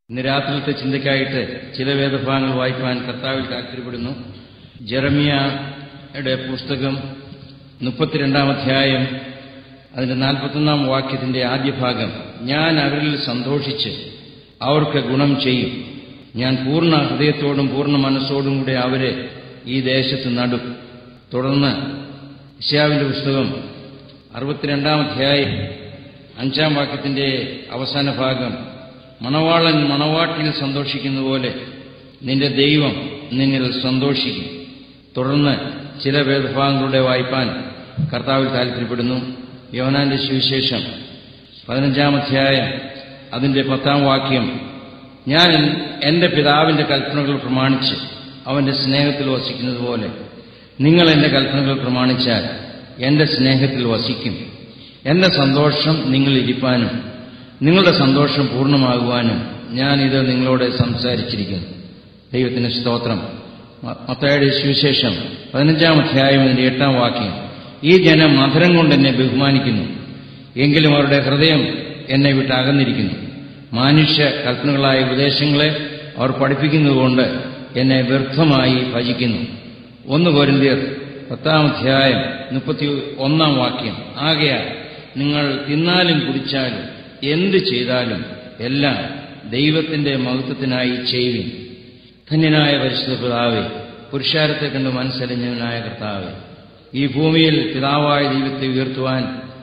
ഇന്ന് രാത്രിയിലത്തെ ചിന്തയ്ക്കായിട്ട് ചില വേദഭാഗങ്ങൾ വായിക്കാൻ കർത്താവിൽ താല്പര്യപ്പെടുന്നു ജെറമിയയുടെ പുസ്തകം മുപ്പത്തിരണ്ടാം അധ്യായം അതിന്റെ നാൽപ്പത്തൊന്നാം വാക്യത്തിന്റെ ആദ്യ ഭാഗം ഞാൻ അവരിൽ സന്തോഷിച്ച് അവർക്ക് ഗുണം ചെയ്യും ഞാൻ പൂർണ്ണ ഹൃദയത്തോടും പൂർണ്ണ മനസ്സോടും കൂടെ അവരെ ഈ ദേശത്ത് നടും തുടർന്ന് ഇഷ്യാവിന്റെ പുസ്തകം അറുപത്തിരണ്ടാം അധ്യായം അഞ്ചാം വാക്യത്തിന്റെ അവസാന ഭാഗം മണവാളൻ മണവാട്ടിൽ സന്തോഷിക്കുന്ന പോലെ നിന്റെ ദൈവം നിന്നിൽ സന്തോഷിക്കും തുടർന്ന് ചില വേദഭാഗങ്ങളുടെ വായിപ്പാൻ കർത്താവിൽ താല്പര്യപ്പെടുന്നു യോനാന്റെ സുവിശേഷം പതിനഞ്ചാം അധ്യായം അതിന്റെ പത്താം വാക്യം ഞാൻ എന്റെ പിതാവിന്റെ കൽപ്പനകൾ പ്രമാണിച്ച് അവന്റെ സ്നേഹത്തിൽ വസിക്കുന്നത് പോലെ നിങ്ങൾ എന്റെ കൽപ്പനകൾ പ്രമാണിച്ചാൽ എന്റെ സ്നേഹത്തിൽ വസിക്കും എന്റെ സന്തോഷം നിങ്ങൾ ഇരിപ്പാനും നിങ്ങളുടെ സന്തോഷം പൂർണ്ണമാകുവാനും ഞാൻ ഇത് നിങ്ങളോട് സംസാരിച്ചിരിക്കുന്നു ദൈവത്തിന് സ്തോത്രം മത്തയുടെ സുവിശേഷം പതിനഞ്ചാം അധ്യായം അതിന്റെ എട്ടാം വാക്യം ഈ ജനം മധുരം കൊണ്ട് എന്നെ ബഹുമാനിക്കുന്നു എങ്കിലും അവരുടെ ഹൃദയം എന്നെ വിട്ട് അകന്നിരിക്കുന്നു മാനുഷ്യ കൽപ്പനകളായ ഉപദേശങ്ങളെ അവർ പഠിപ്പിക്കുന്നതുകൊണ്ട് എന്നെ വ്യർത്ഥമായി ഭജിക്കുന്നു ഒന്ന് കോരിന്തിയർ പത്താം അധ്യായം മുപ്പത്തി ഒന്നാം വാക്യം ആകയാൽ നിങ്ങൾ തിന്നാലും കുടിച്ചാലും എന്ത് ചെയ്താലും എല്ലാം ദൈവത്തിന്റെ മഹത്വത്തിനായി ചെയ്യുവിൻ ധന്യനായ പരിശുദ്ധ പിതാവെ പുരുഷാരത്തെ കണ്ട് മനസ്സലിഞ്ഞവനായ കർത്താവെ ഈ ഭൂമിയിൽ പിതാവായ ദൈവത്തെ ഉയർത്തുവാൻ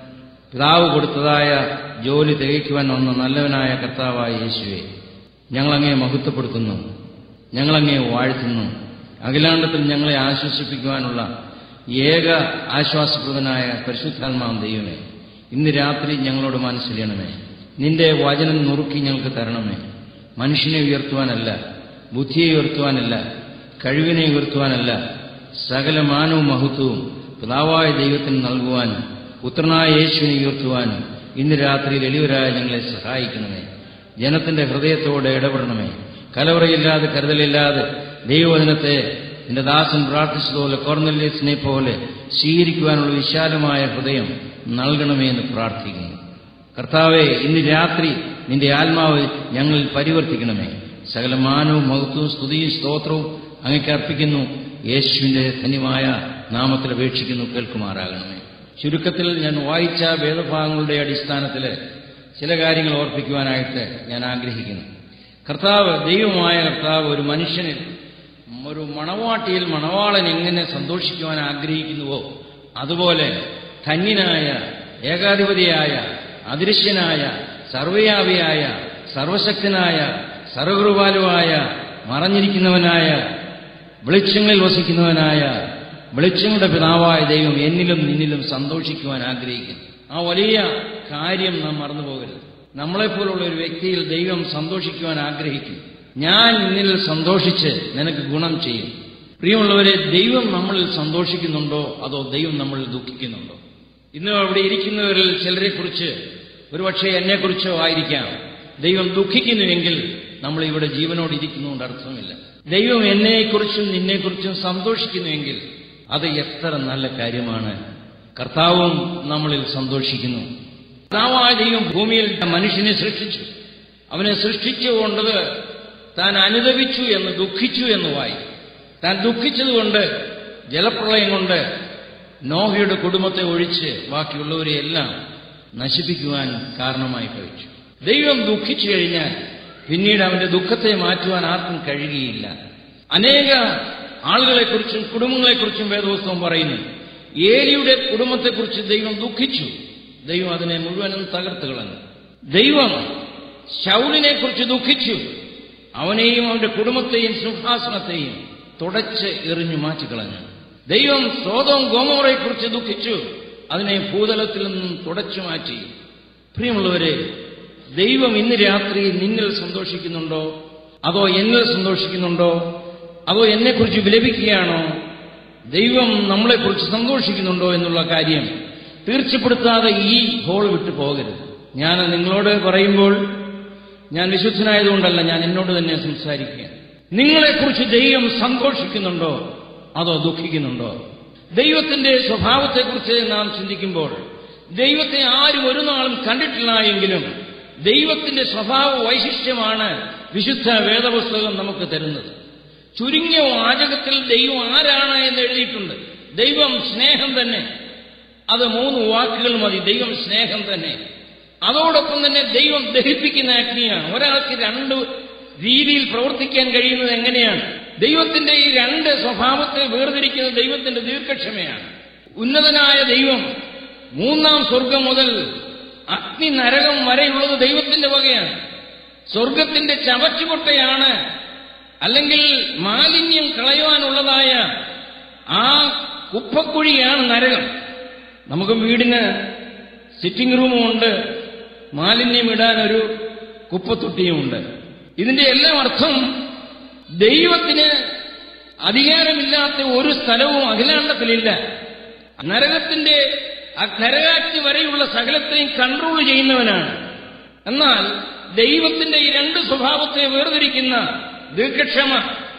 പിതാവ് കൊടുത്തതായ ജോലി തികയ്ക്കുവാൻ വന്ന നല്ലവനായ കർത്താവായ യേശുവെ ഞങ്ങളങ്ങേ മഹത്വപ്പെടുത്തുന്നു ഞങ്ങളങ്ങേ വാഴ്ത്തുന്നു അഖിലാണ്ടത്തിൽ ഞങ്ങളെ ആശ്വസിപ്പിക്കുവാനുള്ള ഏക ആശ്വാസപ്രദനായ പരിശുദ്ധാത്മാം ദൈവമേ ഇന്ന് രാത്രി ഞങ്ങളോട് മനസ്സിലണമേ നിന്റെ വചനം നുറുക്കി ഞങ്ങൾക്ക് തരണമേ മനുഷ്യനെ ഉയർത്തുവാനല്ല ബുദ്ധിയെ ഉയർത്തുവാനല്ല കഴിവിനെ ഉയർത്തുവാനല്ല സകല മാനവും മഹത്വവും പിതാവായ ദൈവത്തിന് നൽകുവാനും പുത്രനായ യേശുവിനെ ഉയർത്തുവാനും ഇന്ന് രാത്രി എളിവരായ ഞങ്ങളെ സഹായിക്കണമേ ജനത്തിന്റെ ഹൃദയത്തോടെ ഇടപെടണമേ കലവറയില്ലാതെ കരുതലില്ലാതെ ദൈവവചനത്തെ നിന്റെ ദാസൻ പ്രാർത്ഥിച്ചതുപോലെ കോർന്നല്യസിനെ പോലെ സ്വീകരിക്കുവാനുള്ള വിശാലമായ ഹൃദയം നൽകണമേ എന്ന് പ്രാർത്ഥിക്കുന്നു കർത്താവെ ഇന്ന് രാത്രി നിന്റെ ആത്മാവ് ഞങ്ങളിൽ പരിവർത്തിക്കണമേ സകല മാനവും മഹത്വവും സ്തുതിയും സ്തോത്രവും അങ്ങേക്ക് അർപ്പിക്കുന്നു യേശുവിന്റെ ധന്യമായ നാമത്തിൽ അപേക്ഷിക്കുന്നു കേൾക്കുമാറാകണമേ ചുരുക്കത്തിൽ ഞാൻ വായിച്ച വേദഭാഗങ്ങളുടെ അടിസ്ഥാനത്തിൽ ചില കാര്യങ്ങൾ ഓർപ്പിക്കുവാനായിട്ട് ഞാൻ ആഗ്രഹിക്കുന്നു കർത്താവ് ദൈവമായ കർത്താവ് ഒരു മനുഷ്യനിൽ ഒരു മണവാട്ടിയിൽ മണവാളൻ എങ്ങനെ സന്തോഷിക്കുവാൻ ആഗ്രഹിക്കുന്നുവോ അതുപോലെ ധന്യനായ ഏകാധിപതിയായ അദൃശ്യനായ സർവയാവിയായ സർവശക്തനായ സർവകൃപാലുവായ മറഞ്ഞിരിക്കുന്നവനായ വെളിച്ചങ്ങളിൽ വസിക്കുന്നവനായ വെളിച്ചങ്ങളുടെ പിതാവായ ദൈവം എന്നിലും നിന്നിലും സന്തോഷിക്കുവാൻ ആഗ്രഹിക്കുന്നു ആ വലിയ കാര്യം നാം മറന്നു പോകരുത് നമ്മളെപ്പോലുള്ള ഒരു വ്യക്തിയിൽ ദൈവം സന്തോഷിക്കുവാൻ ആഗ്രഹിക്കും ഞാൻ നിന്നിൽ സന്തോഷിച്ച് നിനക്ക് ഗുണം ചെയ്യും പ്രിയമുള്ളവരെ ദൈവം നമ്മളിൽ സന്തോഷിക്കുന്നുണ്ടോ അതോ ദൈവം നമ്മളിൽ ദുഃഖിക്കുന്നുണ്ടോ ഇന്ന് അവിടെ ഇരിക്കുന്നവരിൽ ചിലരെ കുറിച്ച് ഒരുപക്ഷെ എന്നെക്കുറിച്ചോ ആയിരിക്കാം ദൈവം ദുഃഖിക്കുന്നുവെങ്കിൽ നമ്മൾ ഇവിടെ ജീവനോട് ഇരിക്കുന്നതുകൊണ്ട് അർത്ഥമില്ല ദൈവം എന്നെക്കുറിച്ചും നിന്നെക്കുറിച്ചും സന്തോഷിക്കുന്നുവെങ്കിൽ അത് എത്ര നല്ല കാര്യമാണ് കർത്താവും നമ്മളിൽ സന്തോഷിക്കുന്നു കർത്താവായ ദൈവം ഭൂമിയിൽ മനുഷ്യനെ സൃഷ്ടിച്ചു അവനെ സൃഷ്ടിച്ചുകൊണ്ടത് താൻ അനുദപിച്ചു എന്ന് ദുഃഖിച്ചു എന്ന് വായി താൻ ദുഃഖിച്ചതുകൊണ്ട് ജലപ്രളയം കൊണ്ട് നോഹയുടെ കുടുംബത്തെ ഒഴിച്ച് ബാക്കിയുള്ളവരെ എല്ലാം നശിപ്പിക്കുവാൻ കാരണമായി കഴിച്ചു ദൈവം ദുഃഖിച്ചു കഴിഞ്ഞാൽ പിന്നീട് അവന്റെ ദുഃഖത്തെ മാറ്റുവാൻ ആർക്കും കഴിയുകയില്ല അനേക ആളുകളെക്കുറിച്ചും കുടുംബങ്ങളെക്കുറിച്ചും വേദപുസ്തകം പറയുന്നു ഏലിയുടെ കുടുംബത്തെക്കുറിച്ച് ദൈവം ദുഃഖിച്ചു ദൈവം അതിനെ മുഴുവനും തകർത്ത് കളഞ്ഞു ദൈവം ശൗലിനെ കുറിച്ച് ദുഃഖിച്ചു അവനെയും അവന്റെ കുടുംബത്തെയും സിംഹാസനത്തെയും തുടച്ച് എറിഞ്ഞു മാറ്റിക്കളഞ്ഞു ദൈവം സ്വതവും ഗോമോറയെക്കുറിച്ച് ദുഃഖിച്ചു അതിനെ ഭൂതലത്തിൽ നിന്നും തുടച്ചു മാറ്റി പ്രിയമുള്ളവരെ ദൈവം ഇന്ന് രാത്രി നിന്നിൽ സന്തോഷിക്കുന്നുണ്ടോ അതോ എന്നിൽ സന്തോഷിക്കുന്നുണ്ടോ അതോ എന്നെക്കുറിച്ച് വിലപിക്കുകയാണോ ദൈവം നമ്മളെക്കുറിച്ച് സന്തോഷിക്കുന്നുണ്ടോ എന്നുള്ള കാര്യം തീർച്ചപ്പെടുത്താതെ ഈ ഹോൾ വിട്ടു പോകരുത് ഞാൻ നിങ്ങളോട് പറയുമ്പോൾ ഞാൻ വിശുദ്ധനായതുകൊണ്ടല്ല ഞാൻ എന്നോട് തന്നെ സംസാരിക്കുക നിങ്ങളെക്കുറിച്ച് ദൈവം സന്തോഷിക്കുന്നുണ്ടോ അതോ ദുഃഖിക്കുന്നുണ്ടോ ദൈവത്തിന്റെ സ്വഭാവത്തെക്കുറിച്ച് നാം ചിന്തിക്കുമ്പോൾ ദൈവത്തെ ആരും ഒരു നാളും കണ്ടിട്ടില്ല എങ്കിലും ദൈവത്തിന്റെ സ്വഭാവ വൈശിഷ്ട്യമാണ് വിശുദ്ധ വേദപുസ്തകം നമുക്ക് തരുന്നത് ചുരുങ്ങിയ വാചകത്തിൽ ദൈവം ആരാണ് എന്ന് എഴുതിയിട്ടുണ്ട് ദൈവം സ്നേഹം തന്നെ അത് മൂന്ന് വാക്കുകൾ മതി ദൈവം സ്നേഹം തന്നെ അതോടൊപ്പം തന്നെ ദൈവം ദഹിപ്പിക്കുന്ന അഗ്നിയാണ് ഒരാൾക്ക് രണ്ട് രീതിയിൽ പ്രവർത്തിക്കാൻ കഴിയുന്നത് എങ്ങനെയാണ് ദൈവത്തിന്റെ ഈ രണ്ട് സ്വഭാവത്തെ വേർതിരിക്കുന്നത് ദൈവത്തിന്റെ ദീർഘക്ഷമയാണ് ഉന്നതനായ ദൈവം മൂന്നാം സ്വർഗം മുതൽ അഗ്നി നരകം വരെയുള്ളത് ദൈവത്തിന്റെ വകയാണ് സ്വർഗത്തിന്റെ ചവച്ചുകൊട്ടയാണ് അല്ലെങ്കിൽ മാലിന്യം കളയുവാനുള്ളതായ ആ കുപ്പക്കുഴിയാണ് നരകം നമുക്ക് വീടിന് സിറ്റിംഗ് റൂമുമുണ്ട് മാലിന്യം ഇടാൻ ഒരു കുപ്പത്തൊട്ടിയുമുണ്ട് ഇതിന്റെ എല്ലാം അർത്ഥം ദൈവത്തിന് അധികാരമില്ലാത്ത ഒരു സ്ഥലവും അഖിലാണ്ടത്തിലില്ല നരകത്തിന്റെ ആ നരകാഗ്നി വരെയുള്ള സകലത്തെയും കൺട്രോൾ ചെയ്യുന്നവനാണ് എന്നാൽ ദൈവത്തിന്റെ ഈ രണ്ട് സ്വഭാവത്തെ വേർതിരിക്കുന്ന ദീർഘക്ഷമ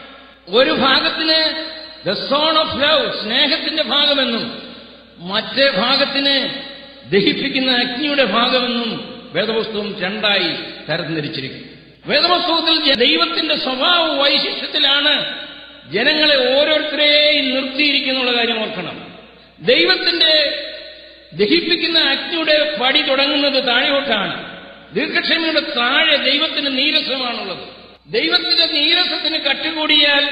ഒരു ഭാഗത്തിന് ദ സോൺ ഓഫ് ലവ് സ്നേഹത്തിന്റെ ഭാഗമെന്നും മറ്റേ ഭാഗത്തിന് ദഹിപ്പിക്കുന്ന അഗ്നിയുടെ ഭാഗമെന്നും വേദപുസ്തകം രണ്ടായി തരംതിരിച്ചിരിക്കുന്നു വേദപുസ്തകത്തിൽ ജ- ദൈവത്തിന്റെ സ്വഭാവ വൈശിഷ്ട്യത്തിലാണ് ജനങ്ങളെ ഓരോരുത്തരെയും നിർത്തിയിരിക്കുന്നുള്ള കാര്യം ഓർക്കണം ദൈവത്തിന്റെ ദഹിപ്പിക്കുന്ന അഗ്നിയുടെ പടി തുടങ്ങുന്നത് താഴോട്ടാണ് ദീർഘക്ഷമയുടെ താഴെ ദൈവത്തിന് നീരസമാണുള്ളത് ദൈവത്തിന്റെ നീരസത്തിന് കട്ടികൂടിയാൽ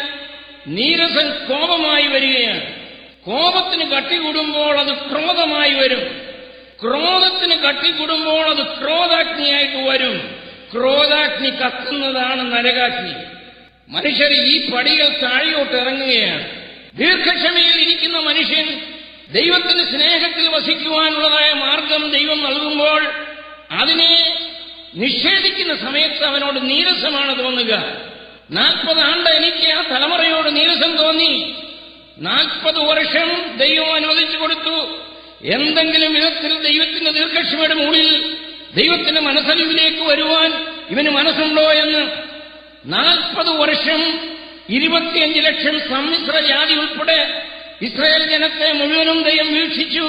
നീരസം കോപമായി വരികയാണ് കോപത്തിന് കട്ടികൂടുമ്പോൾ അത് ക്രോധമായി വരും ക്രോധത്തിന് കട്ടികൂടുമ്പോൾ അത് ക്രോധാഗ്നിയായിട്ട് വരും ക്രോധാഗ്നി കത്തുന്നതാണ് നരകാഗ്നി മനുഷ്യർ ഈ പടികൾ താഴെയോട്ട് ഇറങ്ങുകയാണ് ദീർഘക്ഷമയിൽ ഇരിക്കുന്ന മനുഷ്യൻ ദൈവത്തിന് സ്നേഹത്തിൽ വസിക്കുവാനുള്ളതായ മാർഗം ദൈവം നൽകുമ്പോൾ അതിനെ നിഷേധിക്കുന്ന സമയത്ത് അവനോട് നീരസമാണ് തോന്നുക നാൽപ്പത് ആണ്ട് എനിക്ക് ആ തലമുറയോട് നീരസം തോന്നി നാൽപ്പത് വർഷം ദൈവം അനുവദിച്ചു കൊടുത്തു എന്തെങ്കിലും വിധത്തിൽ ദൈവത്തിന്റെ ദീർഘക്ഷമയുടെ മുകളിൽ ദൈവത്തിന്റെ മനസ്സലിവിലേക്ക് വരുവാൻ ഇവന് മനസ്സുണ്ടോ എന്ന് നാൽപ്പത് വർഷം ഇരുപത്തിയഞ്ച് ലക്ഷം സമ്മിശ്ര ജാതി ഉൾപ്പെടെ ഇസ്രായേൽ ജനത്തെ മുഴുവനും ദൈവം വീക്ഷിച്ചു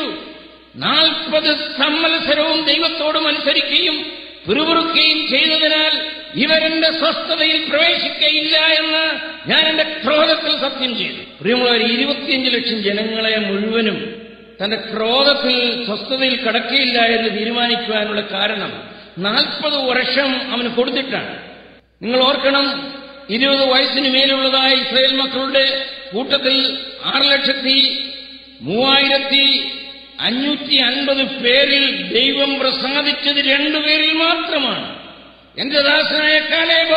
നാൽപ്പത് സമ്മത്സരവും ദൈവത്തോട് മത്സരിക്കുകയും പിറുപിറുക്കുകയും ചെയ്തതിനാൽ ഇവരെന്റെ സ്വസ്ഥതയിൽ പ്രവേശിക്കയില്ല എന്ന് ഞാൻ എന്റെ ക്രോധത്തിൽ സത്യം ചെയ്തു പ്രിയമുള്ളവർ ഇരുപത്തിയഞ്ച് ലക്ഷം ജനങ്ങളെ മുഴുവനും തന്റെ ക്രോധത്തിൽ സ്വസ്ഥതയിൽ കടക്കയില്ല എന്ന് തീരുമാനിക്കുവാനുള്ള കാരണം നാൽപ്പത് വർഷം അവന് കൊടുത്തിട്ടാണ് നിങ്ങൾ ഓർക്കണം ഇരുപത് വയസ്സിന് മേലുള്ളതായ ഇസ്രായേൽ മക്കളുടെ കൂട്ടത്തിൽ ആറ് ലക്ഷത്തി മൂവായിരത്തി അഞ്ഞൂറ്റി അൻപത് പേരിൽ ദൈവം പ്രസാദിച്ചത് രണ്ടുപേരിൽ മാത്രമാണ് എന്റെ ദാസനായ കാലേബോ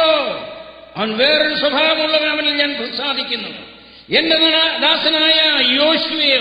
അവൻ വേറൊരു സ്വഭാവമുള്ളവനിൽ ഞാൻ പ്രസാദിക്കുന്നു എന്റെ ദാ- ദാസനായ യോശുവയോ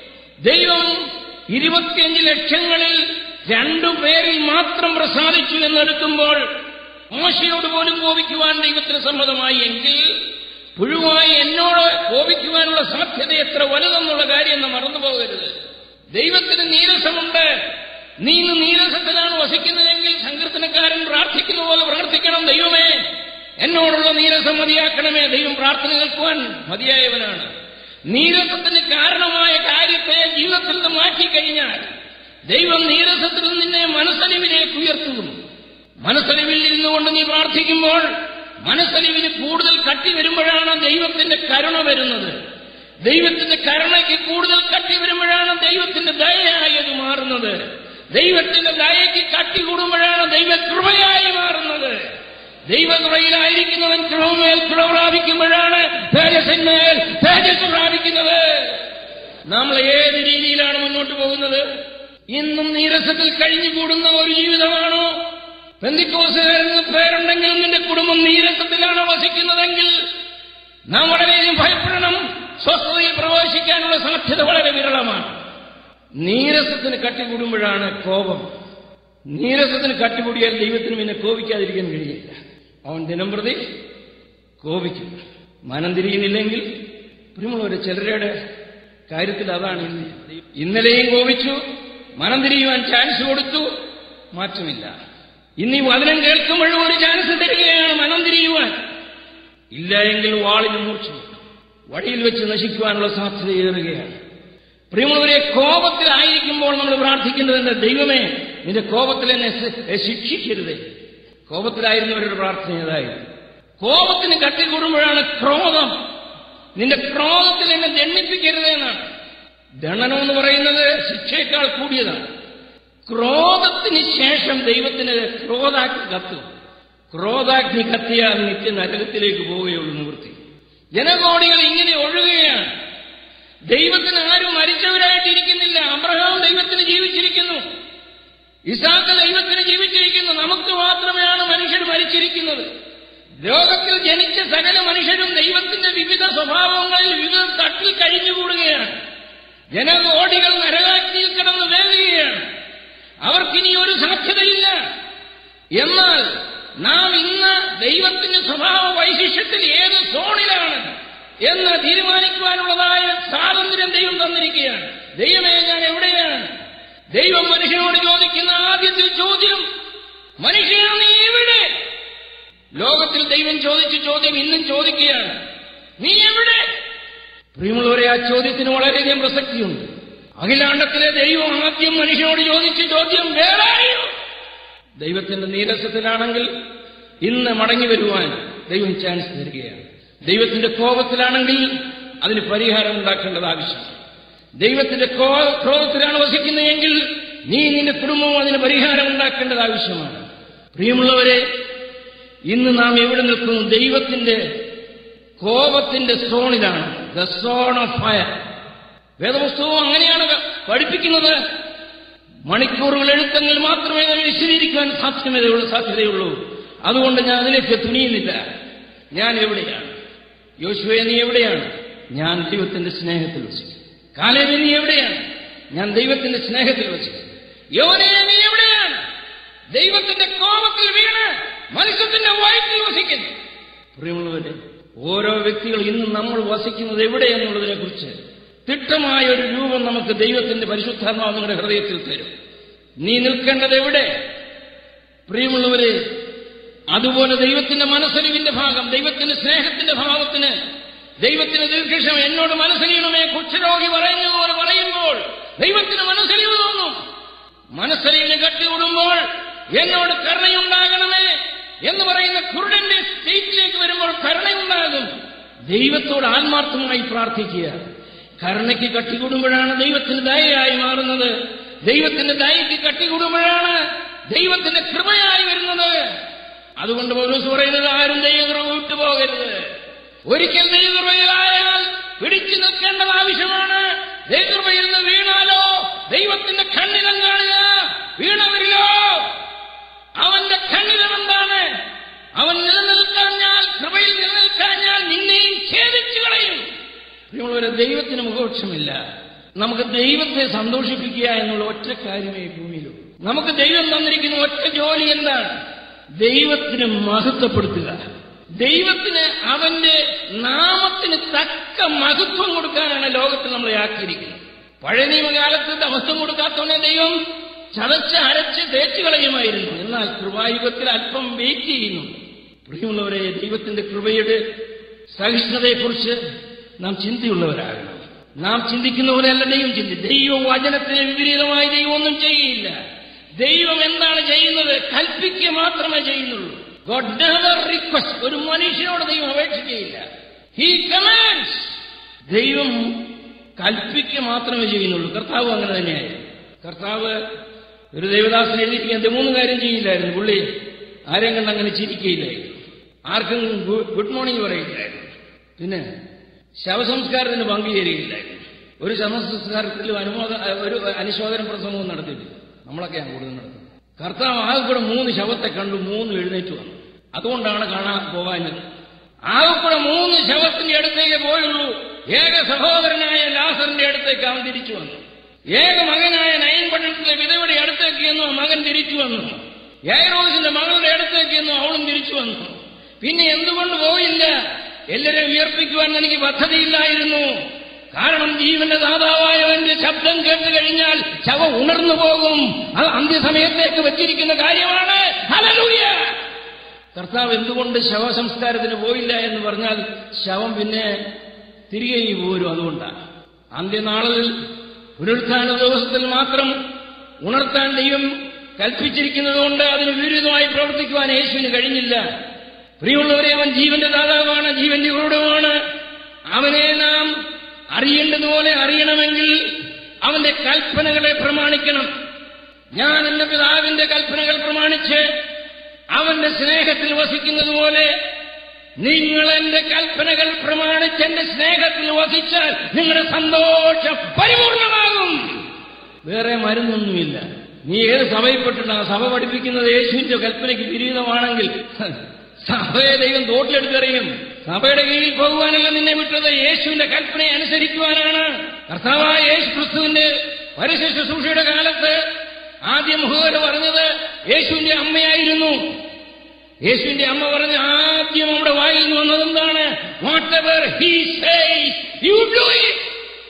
ദൈവം ഇരുപത്തിയഞ്ച് ലക്ഷങ്ങളിൽ രണ്ടുപേരിൽ മാത്രം പ്രസാദിച്ചു എന്നെടുക്കുമ്പോൾ മോശയോട് പോലും കോപിക്കുവാൻ ദൈവത്തിന് സമ്മതമായി എങ്കിൽ പുഴുവായി എന്നോട് കോപിക്കുവാനുള്ള സാധ്യത എത്ര വലുതെന്നുള്ള കാര്യം നാം മറന്നു പോകരുത് ദൈവത്തിന് നീരസമുണ്ട് നീ ഇന്ന് നീരസത്തിലാണ് വസിക്കുന്നതെങ്കിൽ സങ്കീർത്തനക്കാരൻ പ്രാർത്ഥിക്കുന്ന പോലെ പ്രാർത്ഥിക്കണം ദൈവമേ എന്നോടുള്ള നീരസം മതിയാക്കണമേ ദൈവം പ്രാർത്ഥന കേൾക്കുവാൻ മതിയായവനാണ് നീരസത്തിന് കാരണമായ കാര്യത്തെ ജീവിതത്തിൽ നിന്ന് മാറ്റിക്കഴിഞ്ഞാൽ ദൈവം നീരസത്തിൽ നിന്നെ മനസ്സലിവിലേക്ക് ഉയർത്തുന്നു മനസ്സലിവിൽ ഇരുന്നുകൊണ്ട് നീ പ്രാർത്ഥിക്കുമ്പോൾ മനസ്സലിവിന് കൂടുതൽ കട്ടി വരുമ്പോഴാണ് ദൈവത്തിന്റെ കരുണ വരുന്നത് ദൈവത്തിന്റെ കരുണയ്ക്ക് കൂടുതൽ കട്ടി വരുമ്പോഴാണ് ദൈവത്തിന്റെ ദയയായി അത് മാറുന്നത് ദൈവത്തിന്റെ ദയയ്ക്ക് കട്ടി കൂടുമ്പോഴാണ് ദൈവ കൃപയായി മാറുന്നത് ദൈവകൃപയിലായിരിക്കുന്നവൻ കൃപമേൽ കൃപ പ്രാപിക്കുമ്പോഴാണ് തേജസ്സിന്മേൽ തേജസ് പ്രാപിക്കുന്നത് നമ്മൾ ഏത് രീതിയിലാണ് മുന്നോട്ട് പോകുന്നത് ഇന്നും നീരസത്തിൽ കഴിഞ്ഞുകൂടുന്ന ഒരു ജീവിതമാണോ ബന്ധിക്കോസുകാരെന്ന് പേരുണ്ടെങ്കിൽ നിന്റെ കുടുംബം നീരസത്തിലാണ് വസിക്കുന്നതെങ്കിൽ നാം വളരെയധികം ഭയപ്പെടണം സ്വസ്ഥതയിൽ പ്രവേശിക്കാനുള്ള സാധ്യത വളരെ വിരളമാണ് നീരസത്തിന് കട്ടികൂടുമ്പോഴാണ് കോപം നീരസത്തിന് കട്ടികൂടിയാൽ ദൈവത്തിന് പിന്നെ കോപിക്കാതിരിക്കാൻ കഴിയില്ല അവൻ ദിനം പ്രതി കോപിക്കും മനം തിരിയുന്നില്ലെങ്കിൽ പ്രിയമുള്ളവരെ ചിലരുടെ കാര്യത്തിൽ അതാണ് ഇന്ന്. ഇന്നലെയും കോപിച്ചു മനം തിരിയുവാൻ ചാൻസ് കൊടുത്തു മാറ്റമില്ല ഇന്ന് ഈ വചനം കേൾക്കുമ്പോഴും ഒരു ചാൻസ് തരികയാണ് മനം തിരിയുവാൻ ഇല്ല എങ്കിൽ വാളിന് മൂർച്ച വഴിയിൽ വെച്ച് നശിക്കുവാനുള്ള സാധ്യത ഏറുകയാണ് പ്രിയമുള്ളവരെ കോപത്തിലായിരിക്കുമ്പോൾ നമ്മൾ പ്രാർത്ഥിക്കുന്നത് എന്താ ദൈവമേ നിന്റെ കോപത്തിൽ എന്നെ ശ- ശിക്ഷിക്കരുതേ കോപത്തിലായിരുന്നവരുടെ പ്രാർത്ഥന ഏതായിരുന്നു കോപത്തിന് കട്ടി കൂടുമ്പോഴാണ് ക്രോധം നിന്റെ ക്രോധത്തിൽ എന്നെ ദണ്ണിപ്പിക്കരുതേ എന്നാണ് ദണ്ഡനം എന്ന് പറയുന്നത് ശിക്ഷയേക്കാൾ കൂടിയതാണ് ക്രോധത്തിന് ശേഷം ദൈവത്തിന് ക്രോധാഗ്നി കത്തും ക്രോധാഗ്നി കത്തിയാൽ നിത്യ നരകത്തിലേക്ക് പോവുകയുള്ളൂ നിവൃത്തി ജനകോടികൾ ഇങ്ങനെ ഒഴുകുകയാണ് ദൈവത്തിന് ആരും മരിച്ചവരായിട്ടിരിക്കുന്നില്ല അബ്രഹാം ദൈവത്തിന് ജീവിച്ചിരിക്കുന്നു ഇസാക്ക് ദൈവത്തിന് ജീവിച്ചിരിക്കുന്നു നമുക്ക് മാത്രമെയാണ് മനുഷ്യർ മരിച്ചിരിക്കുന്നത് ലോകത്തിൽ ജനിച്ച സകല മനുഷ്യരും ദൈവത്തിന്റെ വിവിധ സ്വഭാവങ്ങളിൽ വിവിധ തട്ടിൽ കഴിഞ്ഞുകൂടുകയാണ് ജനകോടികൾ നരകാഗ്നിയിൽ കിടന്ന് വേകുകയാണ് അവർക്കിനി ഒരു സാധ്യതയില്ല എന്നാൽ നാം ഇന്ന് ദൈവത്തിന്റെ സ്വഭാവ വൈശിഷ്ട്യത്തിൽ ഏത് സോണിലാണ് എന്ന് തീരുമാനിക്കുവാനുള്ളതായ സ്വാതന്ത്ര്യം ദൈവം തന്നിരിക്കുകയാണ് ദൈവമേ ഞാൻ എവിടെയാണ് ദൈവം മനുഷ്യനോട് ചോദിക്കുന്ന ആദ്യത്തെ ചോദ്യം മനുഷ്യൻ നീ എവിടെ ലോകത്തിൽ ദൈവം ചോദിച്ച ചോദ്യം ഇന്നും ചോദിക്കുകയാണ് നീ എവിടെ പ്രിയമുള്ളവരെ ആ ചോദ്യത്തിന് വളരെയധികം പ്രസക്തിയുണ്ട് അഖിലാണ്ടത്തിലെ ദൈവം ആദ്യം മനുഷ്യനോട് ചോദിച്ച ചോദ്യം വേറായോ ദൈവത്തിന്റെ നീരസത്തിലാണെങ്കിൽ ഇന്ന് മടങ്ങി വരുവാൻ ദൈവം ചാൻസ് തരികയാണ് ദൈവത്തിന്റെ കോപത്തിലാണെങ്കിൽ അതിന് പരിഹാരം ഉണ്ടാക്കേണ്ടത് ആവശ്യമാണ് ദൈവത്തിന്റെ കോ- ക്രോധത്തിലാണ് വസിക്കുന്നതെങ്കിൽ നീ നിന്റെ കുടുംബവും അതിന് പരിഹാരം ഉണ്ടാക്കേണ്ടത് ആവശ്യമാണ് പ്രിയമുള്ളവരെ ഇന്ന് നാം എവിടെ നിൽക്കുന്നു ദൈവത്തിന്റെ കോപത്തിന്റെ സോണിലാണ് ദ സോൺ ഓഫ് ഫയർ വേദപുസ്തകവും അങ്ങനെയാണ് പഠിപ്പിക്കുന്നത് മണിക്കൂറുകൾ എഴുത്തെങ്കിൽ മാത്രമേ അത് വിശദീകരിക്കാൻ സാധ്യമതയുള്ളൂ സാധ്യതയുള്ളൂ അതുകൊണ്ട് ഞാൻ അതിലേക്ക് തുനിയുന്നില്ല ഞാൻ എവിടെയാണ് യോശുവെ നീ എവിടെയാണ് ഞാൻ ദൈവത്തിന്റെ സ്നേഹത്തിൽ വസിക്കും കാലേബി നീ എവിടെയാണ് ഞാൻ ദൈവത്തിന്റെ സ്നേഹത്തിൽ വസിക്കും യോനെ നീ എവിടെയാണ് ദൈവത്തിന്റെ കോപത്തിൽ വീണ് മനുഷ്യത്തിന്റെ വയറ്റിൽ വസിക്കുന്നു പ്രിയമുള്ളവരെ ഓരോ വ്യക്തികൾ ഇന്ന് നമ്മൾ വസിക്കുന്നത് എവിടെയെന്നുള്ളതിനെ കുറിച്ച് തിട്ടമായ ഒരു രൂപം നമുക്ക് ദൈവത്തിന്റെ പരിശുദ്ധാത്മാവ് നിങ്ങളുടെ ഹൃദയത്തിൽ തരും നീ നിൽക്കേണ്ടത് എവിടെ പ്രിയമുള്ളവരെ അതുപോലെ ദൈവത്തിന്റെ മനസ്സലിവിന്റെ ഭാഗം ദൈവത്തിന്റെ സ്നേഹത്തിന്റെ ഭാവത്തിന് ദൈവത്തിന് ദീർഘക്ഷം എന്നോട് മനസ്സലിയണമേ കുഷ്ഠരോഗി പറയുന്നതുപോലെ പറയുമ്പോൾ ദൈവത്തിന് മനസ്സലിവ് തോന്നും മനസ്സലിവിന് കട്ടിവിടുമ്പോൾ എന്നോട് കരുണയുണ്ടാകണമേ എന്ന് പറയുന്ന കുരുടന്റെ സ്റ്റേറ്റിലേക്ക് വരുമ്പോൾ കരുണയുണ്ടാകും ദൈവത്തോട് ആത്മാർത്ഥമായി പ്രാർത്ഥിക്കുക കരുണയ്ക്ക് കട്ടിക്കൂടുമ്പോഴാണ് ദൈവത്തിന് ദയയായി മാറുന്നത് ദൈവത്തിന്റെ ദയയ്ക്ക് കട്ടിക്കൂടുമ്പോഴാണ് ദൈവത്തിന്റെ കൃപയായി വരുന്നത് അതുകൊണ്ട് പൗലോസ് പറയുന്നത് ആരും ദൈവകൃപ വിട്ടുപോകരുത് ഒരിക്കൽ ദൈവകൃപയിലായാൽ പിടിച്ചു നിൽക്കേണ്ടത് ആവശ്യമാണ് ദൈവകൃപയിൽ നിന്ന് വീണാലോ ദൈവത്തിന്റെ കണ്ണിനം കാണുക വീണവരിലോ അവന്റെ കണ്ണിനം എന്താണ് അവൻ നിലനിൽക്കാഞ്ഞാൽ കൃപയിൽ നിലനിൽക്കാഞ്ഞാൽ നിന്നെയും ഛേദിച്ചു കളയും പ്രിയമുള്ളവരെ ദൈവത്തിന് മുഖപക്ഷമില്ല നമുക്ക് ദൈവത്തെ സന്തോഷിപ്പിക്കുക എന്നുള്ള ഒറ്റ കാര്യമേ ഈ ഭൂമിയിലുള്ളൂ നമുക്ക് ദൈവം തന്നിരിക്കുന്ന ഒറ്റ ജോലി എന്താണ് ദൈവത്തിന് മഹത്വപ്പെടുത്തുക ദൈവത്തിന് അവന്റെ നാമത്തിന് തക്ക മഹത്വം കൊടുക്കാനാണ് ലോകത്തിൽ നമ്മളെ ആക്കിയിരിക്കുന്നത് പഴയ നിയമകാലത്ത് മഹത്വം കൊടുക്കാത്തവനെ ദൈവം ചതച്ച് അരച്ച് തേച്ച് കളയുമായിരുന്നു എന്നാൽ കൃപായുഗത്തിൽ അല്പം വെയിറ്റ് ചെയ്യുന്നു പ്രിയമുള്ളവരെ ദൈവത്തിന്റെ കൃപയുടെ സഹിഷ്ണുതയെക്കുറിച്ച് നാം ചിന്തയുള്ളവരാകണം നാം ചിന്തിക്കുന്ന പോലെയല്ല ദൈവം ചിന്തി ദൈവവചനത്തിന് വിപരീതമായി ദൈവം ഒന്നും ചെയ്യില്ല ദൈവം എന്താണ് ചെയ്യുന്നത് കൽപ്പിക്കുക മാത്രമേ ചെയ്യുന്നുള്ളൂ ഗോഡ് നെവർ റിക്വസ്റ്റ് ഒരു മനുഷ്യനോട് ദൈവം അപേക്ഷിക്കുകയില്ല ഹി കമാൻഡ്സ് ദൈവം കൽപ്പിക്കുക മാത്രമേ ചെയ്യുന്നുള്ളൂ കർത്താവ് അങ്ങനെ തന്നെയായിരുന്നു കർത്താവ് ഒരു ദേവദാസൻ എഴുതിയിരിക്കാൻ മൂന്ന് കാര്യം ചെയ്യില്ലായിരുന്നു പുള്ളി ആരെയും കണ്ട് അങ്ങനെ ചിരിക്കുകയില്ലായിരുന്നു ആർക്കും ഗു- ഗുഡ് മോർണിംഗ് പറയില്ലായിരുന്നു പിന്നെ ശവസംസ്കാരത്തിന് പങ്കുചേരുകയില്ലായിരുന്നു ഒരു ശവസംസ്കാരത്തിലും അനുമോദ ഒരു അനുശോചന പ്രസംഗവും നടത്തിയിട്ടില്ല നമ്മളൊക്കെയാണ് കൂടുതൽ നടത്തുന്നത് കർത്താവ് ആകെ കൂടെ മൂന്ന് ശവത്തെ കണ്ടു മൂന്ന് എഴുന്നേറ്റ് വന്നു അതുകൊണ്ടാണ് കാണാൻ പോകാഞ്ഞത് ആകെ കൂടെ മൂന്ന് ശവത്തിന്റെ അടുത്തേക്ക് പോയുള്ളൂ ഏക സഹോദരനായ ലാസറിന്റെ അടുത്തേക്ക് അവൻ തിരിച്ചു വന്നു ഏക മകനായ നയൻ പട്ടണത്തിലെ വിധവയുടെ അടുത്തേക്ക് എന്നു മകൻ തിരിച്ചു വന്നു യായറോസിന്റെ മകളുടെ അടുത്തേക്ക് എന്നു അവളും തിരിച്ചു വന്നു പിന്നെ എന്തുകൊണ്ട് പോയില്ല എല്ലാവരെയും ഉയർപ്പിക്കുവാൻ എനിക്ക് പദ്ധതിയില്ലായിരുന്നു കാരണം ജീവന്റെ ദാതാവായവന്റെ ശബ്ദം കേട്ട് കഴിഞ്ഞാൽ ശവ ഉണർന്നു പോകും അത് അന്ത്യസമയത്തേക്ക് വെച്ചിരിക്കുന്ന കാര്യമാണ് ഹല്ലേലൂയ കർത്താവ് എന്തുകൊണ്ട് ശവസംസ്കാരത്തിന് പോയില്ല എന്ന് പറഞ്ഞാൽ ശവം പിന്നെ തിരികെ പോരും അതുകൊണ്ടാണ് അന്ത്യനാളിൽ പുനരുത്ഥാന ദിവസത്തിൽ മാത്രം ഉണർത്താൻ ദൈവം കൽപ്പിച്ചിരിക്കുന്നത് കൊണ്ട് അതിന് വിരുദ്ധമായി പ്രവർത്തിക്കുവാൻ യേശുവിന് കഴിഞ്ഞില്ല പ്രിയമുള്ളവരെ അവൻ ജീവന്റെ ദാതാവാണ് ജീവന്റെ ഉറവിടമാണ് അവനെ നാം അറിയേണ്ടതുപോലെ അറിയണമെങ്കിൽ അവന്റെ കൽപ്പനകളെ പ്രമാണിക്കണം ഞാൻ എന്റെ പിതാവിന്റെ കൽപ്പനകൾ പ്രമാണിച്ച് അവന്റെ സ്നേഹത്തിൽ വസിക്കുന്നത് പോലെ നിങ്ങൾ എന്റെ കൽപ്പനകൾ പ്രമാണിച്ച് എന്റെ സ്നേഹത്തിൽ വസിച്ചാൽ നിങ്ങളുടെ സന്തോഷം പരിപൂർണമാകും വേറെ മരുന്നൊന്നുമില്ല നീ ഏത് സഭയിൽപ്പെട്ടിട്ട് ആ സഭ പഠിപ്പിക്കുന്നത് യേശുവിന്റെ കൽപ്പനയ്ക്ക് വിപരീതമാണെങ്കിൽ സഭയെ ദൈവം തോട്ടിലെടുത്തെറിയും സഭയുടെ കീഴിൽ പോകുവാനല്ല നിന്നെ വിട്ടത് യേശുവിന്റെ കൽപ്പനയെ അനുസരിക്കുവാനാണ് കർത്താവായ യേശു ക്രിസ്തുവിന്റെ പരസ്യ ശുശ്രൂഷയുടെ കാലത്ത് ആദ്യം മുഹോര് പറഞ്ഞത് യേശുവിന്റെ അമ്മയായിരുന്നു യേശുവിന്റെ അമ്മ പറഞ്ഞ ആദ്യം നമ്മുടെ വായിൽ നിന്ന് വന്നത് എന്താണ് whatever he you do it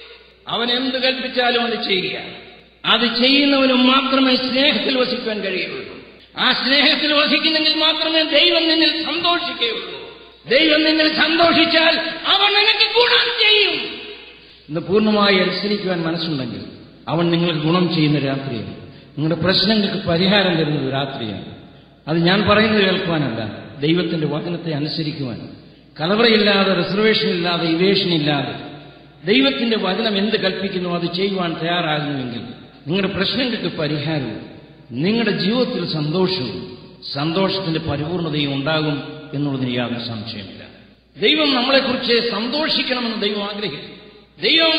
അവൻ എന്ത് കൽപ്പിച്ചാലും അത് ചെയ്യുക അത് ചെയ്യുന്നവന് മാത്രമേ സ്നേഹത്തിൽ വസിക്കാൻ കഴിയുള്ളൂ ആ സ്നേഹത്തിൽ വസിക്കുന്നെങ്കിൽ മാത്രമേ ദൈവം നിന്നിൽ സന്തോഷിക്കുകയുള്ളൂ ദൈവം നിന്നിൽ സന്തോഷിച്ചാൽ അവൻ നിനക്ക് ഗുണം ചെയ്യും ഇന്ന് പൂർണ്ണമായി അനുസരിക്കുവാൻ മനസ്സുണ്ടെങ്കിൽ അവൻ നിങ്ങൾക്ക് ഗുണം ചെയ്യുന്ന രാത്രിയാണ് നിങ്ങളുടെ പ്രശ്നങ്ങൾക്ക് പരിഹാരം തരുന്നത് രാത്രിയാണ് അത് ഞാൻ പറയുന്നത് കേൾക്കുവാനല്ല ദൈവത്തിന്റെ വചനത്തെ അനുസരിക്കുവാൻ കലവറയില്ലാതെ റിസർവേഷൻ ഇല്ലാതെ ഇവേഷൻ ഇല്ലാതെ ദൈവത്തിന്റെ വചനം എന്ത് കൽപ്പിക്കുന്നു അത് ചെയ്യുവാൻ തയ്യാറാകുന്നുവെങ്കിൽ നിങ്ങളുടെ പ്രശ്നങ്ങൾക്ക് പരിഹാരവും നിങ്ങളുടെ ജീവിതത്തിൽ സന്തോഷവും സന്തോഷത്തിന്റെ പരിപൂർണതയും ഉണ്ടാകും എന്നുള്ളതിന് യാതൊരു സംശയമില്ല ദൈവം നമ്മളെക്കുറിച്ച് സന്തോഷിക്കണമെന്ന് ദൈവം ആഗ്രഹിക്കുന്നു ദൈവം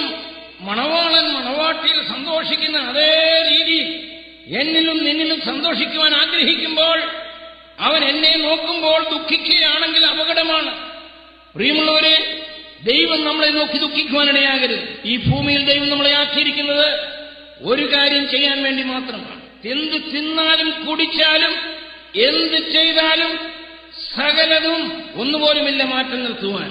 മണവാളൻ മണവാട്ടിയിൽ സന്തോഷിക്കുന്ന അതേ രീതി എന്നിലും നിന്നിലും സന്തോഷിക്കുവാൻ ആഗ്രഹിക്കുമ്പോൾ അവൻ എന്നെ നോക്കുമ്പോൾ ദുഃഖിക്കുകയാണെങ്കിൽ അപകടമാണ് പ്രിയമുള്ളവരെ ദൈവം നമ്മളെ നോക്കി ദുഃഖിക്കുവാനിടയാകരുത് ഈ ഭൂമിയിൽ ദൈവം നമ്മളെ ആക്കിയിരിക്കുന്നത് ഒരു കാര്യം ചെയ്യാൻ വേണ്ടി മാത്രമാണ് എന്ത് തിന്നാലും കുടിച്ചാലും എന്ത് ചെയ്താലും സകലതും ഒന്നുപോലുമില്ല മാറ്റം നിർത്തുവാൻ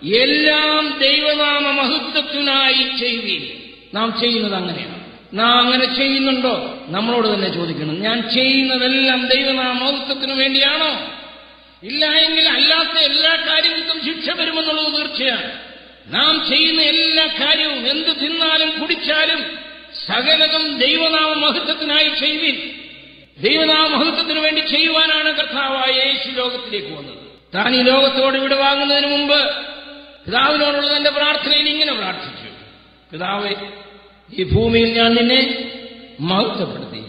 എല്ലാം ദൈവനാമ മഹത്വത്തിനായി ചെയ്യുകയും നാം ചെയ്യുന്നത് അങ്ങനെയാണ് നാം അങ്ങനെ ചെയ്യുന്നുണ്ടോ നമ്മളോട് തന്നെ ചോദിക്കണം ഞാൻ ചെയ്യുന്നതെല്ലാം ദൈവനാമ മഹത്വത്തിനു വേണ്ടിയാണോ ഇല്ല എങ്കിൽ അല്ലാത്ത എല്ലാ കാര്യങ്ങൾക്കും ശിക്ഷ വരുമെന്നുള്ളത് തീർച്ചയാണ് നാം ചെയ്യുന്ന എല്ലാ കാര്യവും എന്ത് തിന്നാലും കുടിച്ചാലും സകലതും ദൈവനാമ മഹത്വത്തിനായി ചെയ്യുവിൻ ദൈവനാമ മഹത്വത്തിനു വേണ്ടി ചെയ്യുവാനാണ് കർത്താവായ യേശു ലോകത്തിലേക്ക് വന്നത് താൻ ഈ ലോകത്തോട് ഇവിടെ വാങ്ങുന്നതിന് മുമ്പ് പിതാവിനോടുള്ള തന്റെ പ്രാർത്ഥനയിൽ ഇങ്ങനെ പ്രാർത്ഥിച്ചു പിതാവെ ഈ ഭൂമിയിൽ ഞാൻ നിന്നെ മഹത്വപ്പെടുത്തി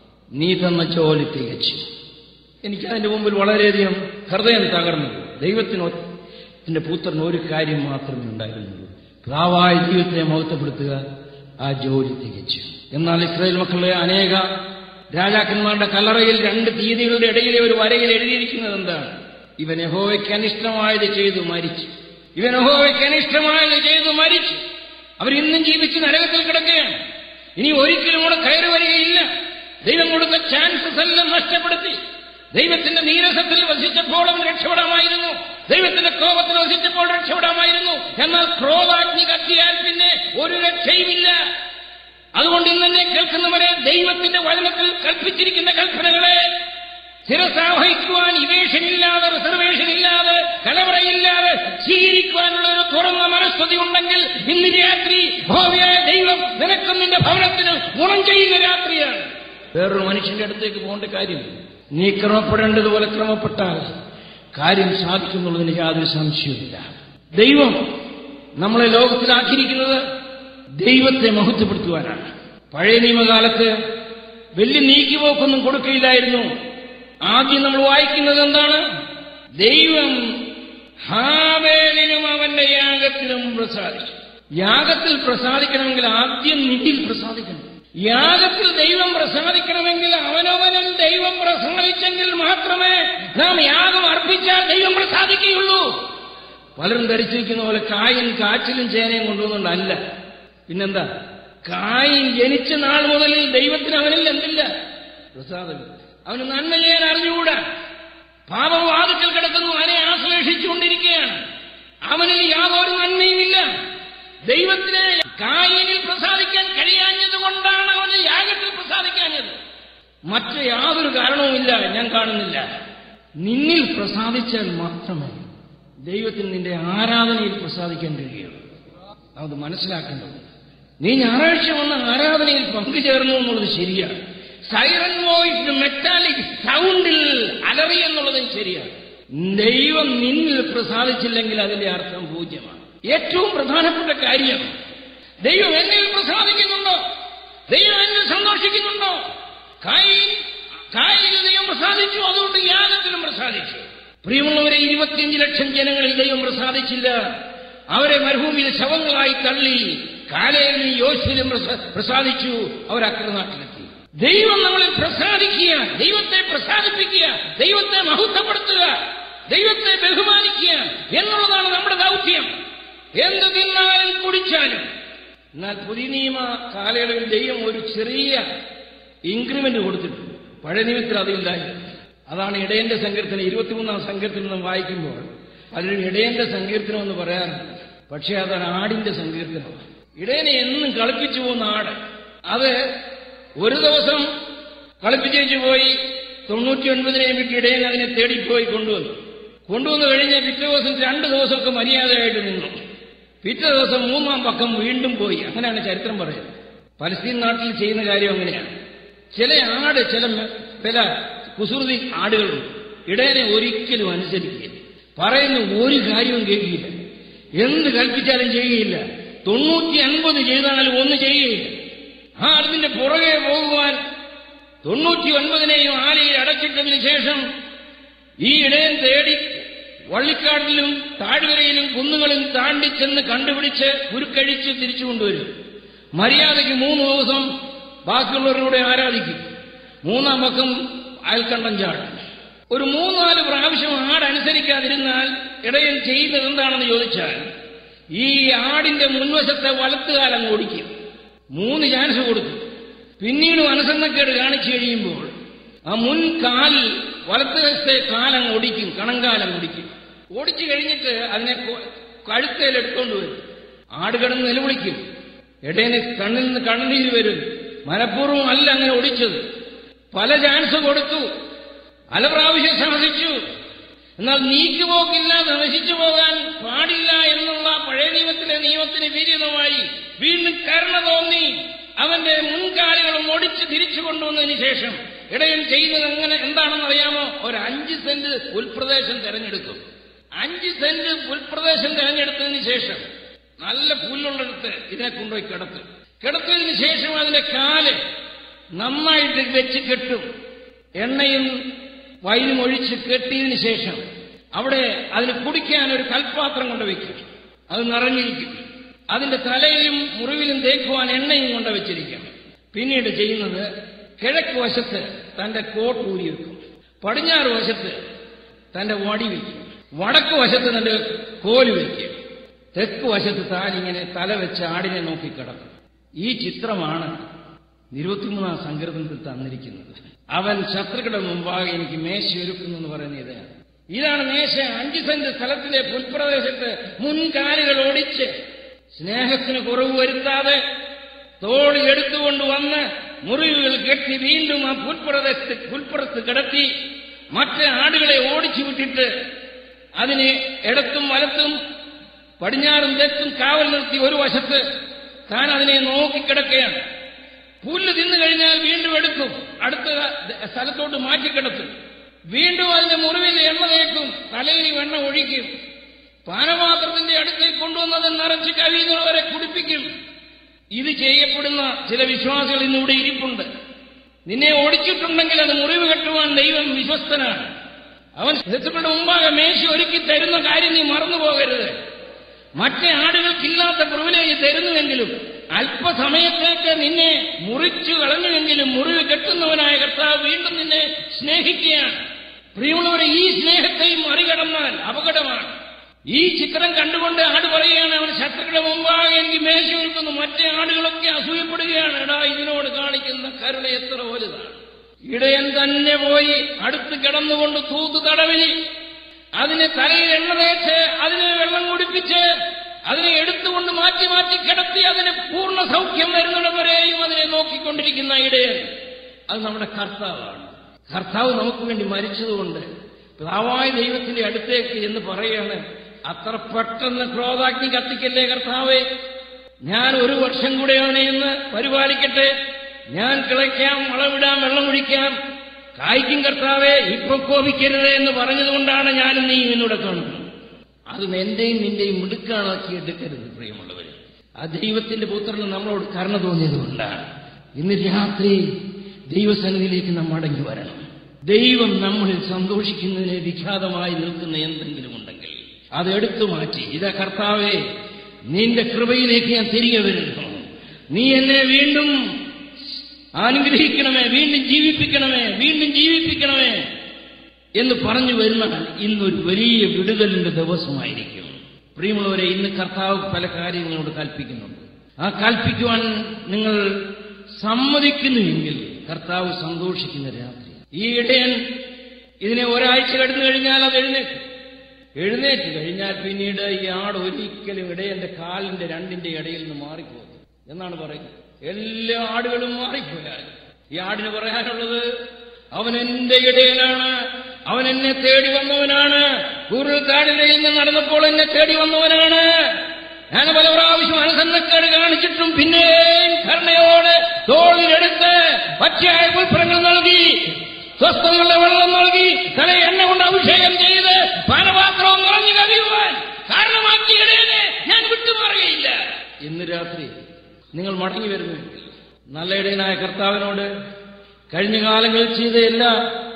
നീ തന്ന ജോലി തികച്ചു എനിക്കതിന്റെ മുമ്പിൽ വളരെയധികം ഹൃദയം തകർന്നു ദൈവത്തിന് എന്റെ പുത്രന് ഒരു കാര്യം മാത്രമേ ഉണ്ടായിരുന്നുള്ളൂ പിതാവായ ദൈവത്തെ മഹത്വപ്പെടുത്തുക ആ ജോലി തികച്ചു എന്നാൽ ഇസ്രായേൽ മക്കളെ അനേക രാജാക്കന്മാരുടെ കല്ലറയിൽ രണ്ട് തീയതികളുടെ ഇടയിലെ ഒരു വരയിൽ എഴുതിയിരിക്കുന്നത് എന്താണ് ഇവൻ യഹോവയ്ക്ക് അനിഷ്ടമായത് ചെയ്തു മരിച്ചു ഇവൻ യഹോവയ്ക്ക് അനിഷ്ടമായത് ചെയ്തു മരിച്ചു അവർ ഇന്നും ജീവിച്ച് നരകത്തിൽ കിടക്കുകയാണ് ഇനി ഒരിക്കലും കൂടെ കയറി വരികയില്ല ദൈവം കൊടുത്ത ചാൻസസ് എല്ലാം നഷ്ടപ്പെടുത്തി ദൈവത്തിന്റെ നീരസത്തിൽ വസിച്ചപ്പോൾ അവൻ രക്ഷപ്പെടാമായിരുന്നു ദൈവത്തിന്റെ കോപത്തിൽ വസിച്ചപ്പോൾ രക്ഷപ്പെടാമായിരുന്നു എന്നാൽ ക്രോധാഗ്നി കത്തിയാൽ പിന്നെ ഒരു രക്ഷയുമില്ല അതുകൊണ്ട് ഇന്നെ കേൾക്കുന്നവരെ ദൈവത്തിന്റെ വചനത്തിൽ കൽപ്പിച്ചിരിക്കുന്ന കൽപ്പനകളെ സ്ഥിരസാവഹിക്കുവാൻ ഇവേഷൻ ഇല്ലാതെ റിസർവേഷൻ ഇല്ലാതെ കലവറയില്ലാതെ സ്വീകരിക്കുവാനുള്ള ഒരു തുറന്ന മനസ്തുതി ഉണ്ടെങ്കിൽ ഇന്ന് രാത്രി ഭോവിയായ ദൈവം നിനക്കും നിന്റെ ഭവനത്തിന് ഗുണം ചെയ്യുന്ന രാത്രിയാണ് വേറൊരു മനുഷ്യന്റെ അടുത്തേക്ക് പോകേണ്ട കാര്യം നീ ക്രമപ്പെടേണ്ടതുപോലെ ക്രമപ്പെട്ടാൽ കാര്യം സാധിക്കുന്നുള്ളതിന് യാതൊരു സംശയവുമില്ല ദൈവം നമ്മളെ ലോകത്തിലാക്കിയിരിക്കുന്നത് ദൈവത്തെ മഹത്വപ്പെടുത്തുവാനാണ് പഴയ നിയമകാലത്ത് വലിയ നീക്കിപോക്കൊന്നും കൊടുക്കയില്ലായിരുന്നു ആദ്യം നമ്മൾ വായിക്കുന്നത് എന്താണ് ദൈവം ഹാവേലിനും അവന്റെ യാഗത്തിലും പ്രസാദിക്കും യാഗത്തിൽ പ്രസാദിക്കണമെങ്കിൽ ആദ്യം നിധിൽ പ്രസാദിക്കണം യാഗത്തിൽ ദൈവം പ്രസാദിക്കണമെങ്കിൽ അവനവനും ദൈവം പ്രസാദിച്ചെങ്കിൽ മാത്രമേ നാം യാഗം അർപ്പിച്ചാൽ ദൈവം പ്രസാദിക്കുകയുള്ളൂ പലരും ധരിച്ചിരിക്കുന്ന പോലെ കായും കാച്ചിലും ചേനയും കൊണ്ടുവന്നുകൊണ്ടല്ല പിന്നെന്താ കായും ജനിച്ച നാൾ മുതൽ ദൈവത്തിന് അവനിൽ എന്തില്ല പ്രസാദം അവന് നന്മ ചെയ്യാൻ അറിഞ്ഞുകൂടാ പാപം വാതിക്കൽ കിടക്കുന്നു അവനെ ആശ്ലേഷിച്ചുകൊണ്ടിരിക്കുകയാണ് അവനിൽ യാതൊരു നന്മയുമില്ല ദൈവത്തിന് കായനിൽ പ്രസാദിക്കാൻ കഴിയാഞ്ഞത് കൊണ്ടാണ് അവന് യാഗത്തിൽ പ്രസാദിക്കാഞ്ഞത് മറ്റ് യാതൊരു കാരണവുമില്ല ഞാൻ കാണുന്നില്ല നിന്നിൽ പ്രസാദിച്ചാൽ മാത്രമേ ദൈവത്തിന് നിന്റെ ആരാധനയിൽ പ്രസാദിക്കാൻ കഴിയുള്ളൂ അത് മനസ്സിലാക്കേണ്ടത് നീ ഞായറാഴ്ച വന്ന ആരാധനയിൽ പങ്കുചേർന്നു എന്നുള്ളത് ശരിയാണ് സൈറൻ വോയിസ് മെറ്റാലിക് സൗണ്ടിൽ അലറി എന്നുള്ളതും ശരിയാണ് ദൈവം നിന്നിൽ പ്രസാദിച്ചില്ലെങ്കിൽ അതിന്റെ അർത്ഥം പൂജ്യമാണ് ഏറ്റവും പ്രധാനപ്പെട്ട കാര്യം ദൈവം എന്നിൽ പ്രസാദിക്കുന്നുണ്ടോ ദൈവം എന്നിൽ സന്തോഷിക്കുന്നുണ്ടോ കായി കായിൽ ദൈവം പ്രസാദിച്ചു അതുകൊണ്ട് യാഗത്തിലും പ്രസാദിച്ചു പ്രിയമുള്ളവരെ ഇരുപത്തിയഞ്ച് ലക്ഷം ജനങ്ങളിൽ ദൈവം പ്രസാദിച്ചില്ല അവരെ മരുഭൂമിയിൽ ശവങ്ങളായി തള്ളി കാലയിലും യോശിലും പ്രസാദിച്ചു അവർ അക്രനാട്ടിലെത്തി ദൈവം നമ്മളിൽ പ്രസാദിക്കുക ദൈവത്തെ പ്രസാദിപ്പിക്കുക ദൈവത്തെ മഹത്വപ്പെടുത്തുക ദൈവത്തെ ബഹുമാനിക്കുക എന്നുള്ളതാണ് നമ്മുടെ ദൗത്യം എന്ത് തിന്നാലും കുടിച്ചാലും എന്നാൽ പുതിയ നിയമ കാലയളവിൽ ദൈവം ഒരു ചെറിയ ഇൻക്രിമെന്റ് കൊടുത്തിട്ടുണ്ട് പഴയ നിയമത്തിൽ അതില്ലായിരുന്നു അതാണ് ഇടയന്റെ സങ്കീർത്തനം ഇരുപത്തിമൂന്നാം സങ്കീർത്തനം നാം വായിക്കുമ്പോൾ പലരും ഇടയന്റെ സങ്കീർത്തനം എന്ന് പറയാറുണ്ട് പക്ഷെ അതാണ് ആടിന്റെ സങ്കീർത്തനമാണ് ഇടയനെ എന്നും കളിപ്പിച്ചു പോകുന്ന ആട് അത് ഒരു ദിവസം കളിപ്പിച്ചേച്ചു പോയി തൊണ്ണൂറ്റി ഒൻപതിനെയും വിട്ട് ഇടയൻ അതിനെ തേടിപ്പോയി കൊണ്ടുവന്നു കൊണ്ടുവന്നു കഴിഞ്ഞ് പിറ്റേ ദിവസം രണ്ട് ദിവസമൊക്കെ മര്യാദയായിട്ട് നിന്നു പിറ്റേ ദിവസം മൂന്നാം പക്കം വീണ്ടും പോയി അങ്ങനെയാണ് ചരിത്രം പറയുന്നത് പലസ്തീൻ നാട്ടിൽ ചെയ്യുന്ന കാര്യം അങ്ങനെയാണ് ചില ആട് ചില ചില കുസൃതി ആടുകളുണ്ട് ഇടയനെ ഒരിക്കലും അനുസരിക്കില്ല പറയുന്ന ഒരു കാര്യവും കേൾക്കില്ല എന്ത് കൽപ്പിച്ചാലും ചെയ്യുകയില്ല തൊണ്ണൂറ്റി അൻപത് ചെയ്താലും ഒന്ന് ചെയ്യുകയില്ല ആ അതിന്റെ പുറകെ പോകുവാൻ തൊണ്ണൂറ്റി ഒൻപതിനെയും ആലയിൽ അടച്ചിട്ടതിന് ശേഷം ഈ ഇടയൻ തേടി വള്ളിക്കാട്ടിലും താഴ്വരയിലും കുന്നുകളും താണ്ടി ചെന്ന് കണ്ടുപിടിച്ച് ഉരുക്കഴിച്ച് തിരിച്ചു കൊണ്ടുവരും മര്യാദയ്ക്ക് മൂന്ന് ദിവസം ബാക്കിയുള്ളവരുടെ ആരാധിക്കും മൂന്നാം പക്കം അയൽക്കണ്ടം ചാടും ഒരു മൂന്നാല് പ്രാവശ്യം ആടനുസരിക്കാതിരുന്നാൽ ഇടയൻ ചെയ്യുന്നത് എന്താണെന്ന് ചോദിച്ചാൽ ഈ ആടിന്റെ മുൻവശത്തെ വലത്തുകാലം ഓടിക്കും മൂന്ന് ചാൻസ് കൊടുത്തു പിന്നീട് മനസ്സെന്നക്കേട് കാണിച്ചു കഴിയുമ്പോൾ ആ മുൻ കാലിൽ വലത്തുവശത്തെ കാലം ഓടിക്കും കണങ്കാലം ഓടിക്കും ഓടിച്ചു കഴിഞ്ഞിട്ട് അതിനെ കഴുത്തേൽ എടുത്തുകൊണ്ട് വരും ആട് കിടന്ന് നിലവിളിക്കും ഇടയന് കണ്ണിൽ നിന്ന് കണ്ണുനീര് വരും മനഃപൂർവ്വം അല്ല അങ്ങനെ ഓടിച്ചത് പല ചാൻസ് കൊടുത്തു പല പ്രാവശ്യം ശ്രമിച്ചു എന്നാൽ നീക്കുപോക്കില്ലാതെ നശിച്ചു പോകാൻ പാടില്ല എന്നുള്ള പഴയ നിയമത്തിലെ നിയമത്തിന് വിരുദ്ധമായി വീണ്ടും കരുണ തോന്നി അവന്റെ മുൻകാലുകളും ഒടിച്ച് തിരിച്ചു കൊണ്ടുവന്നതിന് ശേഷം ഇടയൻ ചെയ്യുന്നത് എങ്ങനെ എന്താണെന്ന് അറിയാമോ ഒരു അഞ്ച് സെന്റ് പുൽപ്രദേശം തെരഞ്ഞെടുക്കും അഞ്ച് സെന്റ് പുൽപ്രദേശം തെരഞ്ഞെടുത്തതിന് ശേഷം നല്ല പുല്ലുള്ളിടത്ത് ഇതിനെ കൊണ്ടുപോയി കിടത്തും കിടത്തതിന് ശേഷം അതിന്റെ കാല് നന്നായിട്ട് വെച്ച് കെട്ടും എണ്ണയും വൈനും ഒഴിച്ച് കെട്ടിയതിന് ശേഷം അവിടെ അതിന് കുടിക്കാൻ ഒരു കൽപ്പാത്രം കൊണ്ട് വയ്ക്കും അത് നിറഞ്ഞിരിക്കും അതിന്റെ തലയിലും മുറിവിലും തേക്കുവാൻ എണ്ണയും കൊണ്ട് വെച്ചിരിക്കും പിന്നീട് ചെയ്യുന്നത് കിഴക്ക് വശത്ത് തന്റെ കോട്ട് ഊരി വെക്കും പടിഞ്ഞാറ് വശത്ത് തന്റെ വടി വയ്ക്കും വടക്ക് വശത്ത് തന്റെ കോല് വയ്ക്കും തെക്ക് വശത്ത് താനിങ്ങനെ തല വെച്ച് ആടിനെ നോക്കി കിടക്കും ഈ ചിത്രമാണ് ഇരുപത്തിമൂന്നാം സങ്കീർത്തനത്തിൽ തന്നിരിക്കുന്നത് അവൻ ശത്രുക്കളുടെ മുമ്പാകെ എനിക്ക് മേശ ഒരുക്കുന്നു എന്ന് പറയുന്ന ഇതാണ് ഇതാണ് മേശ അഞ്ച് സെന്റ് സ്ഥലത്തിലെ പുൽപ്രദേശത്ത് മുൻകാലുകൾ ഓടിച്ച് സ്നേഹത്തിന് കുറവ് വരുത്താതെ തോളിൽ എടുത്തുകൊണ്ട് വന്ന് മുറിവുകൾ കെട്ടി വീണ്ടും ആ പുൽപ്പുറത്ത് പുൽപ്പുറത്ത് കിടത്തി മറ്റ് ആടുകളെ ഓടിച്ചു വിട്ടിട്ട് അതിനെ ഇടത്തും വലത്തും പടിഞ്ഞാറും തെക്കും കാവൽ നിർത്തി ഒരു വശത്ത് താൻ അതിനെ നോക്കിക്കിടക്കുകയാണ് പുല്ല് തിന്നു കഴിഞ്ഞാൽ വീണ്ടും എടുക്കും അടുത്ത സ്ഥലത്തോട്ട് മാറ്റിക്കിടത്തും വീണ്ടും അതിന്റെ മുറിവിൽ എണ്ണ തേക്കും തലയിൽ വെണ്ണ ഒഴിക്കും പാനപാത്രത്തിന്റെ അടുത്തേക്ക് കൊണ്ടുവന്നത് നിറച്ച് കഴിയുന്നവരെ കുടിപ്പിക്കും ഇത് ചെയ്യപ്പെടുന്ന ചില വിശ്വാസികൾ ഇന്നിവിടെ ഇരിപ്പുണ്ട് നിന്നെ ഓടിച്ചിട്ടുണ്ടെങ്കിൽ അത് മുറിവ് കെട്ടുവാൻ ദൈവം വിശ്വസ്തനാണ് അവൻ ശത്രുക്കളുടെ മുമ്പാകെ മേശ ഒരുക്കി തരുന്ന കാര്യം നീ മറന്നു പോകരുത് മറ്റേ ആടുകൾക്കില്ലാത്ത പ്രിവിലേജ് തരുന്നുവെങ്കിലും അല്പസമയത്തേക്ക് നിന്നെ മുറിച്ചു കളഞ്ഞുവെങ്കിലും മുറിവ് കെട്ടുന്നവനായ കർത്താവ് വീണ്ടും നിന്നെ സ്നേഹിക്കുകയാണ് പ്രിയമുള്ളവരെ ഈ സ്നേഹത്തെയും മറികടന്നാൽ അപകടമാണ് ഈ ചിത്രം കണ്ടുകൊണ്ട് ആട് പറയുകയാണ് അവൻ ശത്രുക്കളുടെ മുമ്പാകെ എനിക്ക് മേശ ഒരുക്കുന്നു മറ്റേ ആടുകളൊക്കെ അസൂയപ്പെടുകയാണ് എടാ ഇതിനോട് കാണിക്കുന്ന കരുണ എത്ര വലുതാണ് ഇടയൻ തന്നെ പോയി അടുത്ത് കിടന്നുകൊണ്ട് തൂത്ത് തടവിൽ അതിനെ തലയിൽ എണ്ണ തേച്ച് അതിനെ വെള്ളം കുടിപ്പിച്ച് അതിനെ എടുത്തുകൊണ്ട് മാറ്റി മാറ്റി കിടത്തി അതിന് പൂർണ്ണ സൗഖ്യം വരുന്നിടവരെയും അതിനെ നോക്കിക്കൊണ്ടിരിക്കുന്ന ഇടയൻ അത് നമ്മുടെ കർത്താവാണ് കർത്താവ് നമുക്ക് വേണ്ടി മരിച്ചതുകൊണ്ട് പിതാവായ ദൈവത്തിന്റെ അടുത്തേക്ക് എന്ന് പറയുകയാണ് അത്ര പെട്ടെന്ന് ക്രോധാഗ്നി കത്തിക്കല്ലേ കർത്താവേ ഞാൻ ഒരു വർഷം കൂടെയാണ് എന്ന് പരിപാലിക്കട്ടെ ഞാൻ കിളയ്ക്കാം വളമിടാം വെള്ളമൊഴിക്കാം കായ്ക്കും കർത്താവെ ഇപ്പൊ കോപിക്കരുത് എന്ന് പറഞ്ഞതുകൊണ്ടാണ് ഞാനും നീ ഇന്നിവിടെ കാണുന്നത് അത് എന്റെയും നിന്റെയും മിടുക്കാണാക്കി എടുക്കരുത് പ്രിയമുള്ളവർ ആ ദൈവത്തിന്റെ പുത്രന് നമ്മളോട് കരുണ തോന്നിയതുകൊണ്ടാണ് ഇന്ന് രാത്രി ദൈവസന്നിധിയിലേക്ക് നാം മടങ്ങി വരണം ദൈവം നമ്മളിൽ സന്തോഷിക്കുന്നതിന് വിഖ്യാതമായി നിൽക്കുന്ന എന്തെങ്കിലും ഉണ്ടെങ്കിൽ അത് എടുത്തു മാറ്റി ഇതാ കർത്താവെ നിന്റെ കൃപയിലേക്ക് ഞാൻ തിരികെ വരുന്നു നീ എന്നെ വീണ്ടും അനുഗ്രഹിക്കണമേ വീണ്ടും ജീവിപ്പിക്കണമേ വീണ്ടും ജീവിപ്പിക്കണമേ എന്ന് പറഞ്ഞു വരുന്നാൽ ഇന്നൊരു വലിയ വിടുതലിന്റെ ദിവസമായിരിക്കും പ്രിയമുള്ളവരെ ഇന്ന് കർത്താവ് പല കാര്യങ്ങളോട് കൽപ്പിക്കുന്നുണ്ട് ആ കൽപ്പിക്കുവാൻ നിങ്ങൾ സമ്മതിക്കുന്നുവെങ്കിൽ കർത്താവ് സന്തോഷിക്കുന്ന രാത്രി ഈ ഇടയൻ ഇതിനെ ഒരാഴ്ച കടന്നു കഴിഞ്ഞാൽ അത് എഴുന്നേറ്റ് എഴുന്നേറ്റ് കഴിഞ്ഞാൽ പിന്നീട് ഈ ആട് ഒരിക്കലും ഇടയന്റെ കാലിന്റെ രണ്ടിന്റെ ഇടയിൽ നിന്ന് മാറിപ്പോകും എന്നാണ് പറയുന്നത് എല്ലാ ആടുകളും മാറിപ്പോയാൽ ഈ ആടിന് പറയാനുള്ളത് അവൻ എന്റെ ഇടയനാണ് അവൻ എന്നെ തേടി വന്നവനാണ് കൂടുതൽ താഴ്വരയിൽ നിന്ന് നടന്നപ്പോൾ എന്നെ തേടി വന്നവനാണ് ഞാൻ പല പ്രാവശ്യം അനുസരണക്കേട് കാണിച്ചിട്ടും പിന്നെയും കരുണയോടെ തോളിലെടുത്ത് പച്ചയായ പുൽപ്പറങ്ങൾ നൽകി സ്വസ്ഥതയുള്ള വെള്ളം നൽകി തല എണ്ണ കൊണ്ട് അഭിഷേകം ചെയ്ത് പാനപാത്രവും നിറഞ്ഞു കവിയുവാൻ കാരണമാക്കിയിടേനെ ഞാൻ വിട്ടുമാറുകയില്ല ഇന്ന് രാത്രി നിങ്ങൾ മടങ്ങി വരുന്നുവെങ്കിൽ നല്ല ഇടയനായ കർത്താവിനോട് കഴിഞ്ഞ കാലങ്ങളിൽ ചെയ്ത എല്ലാ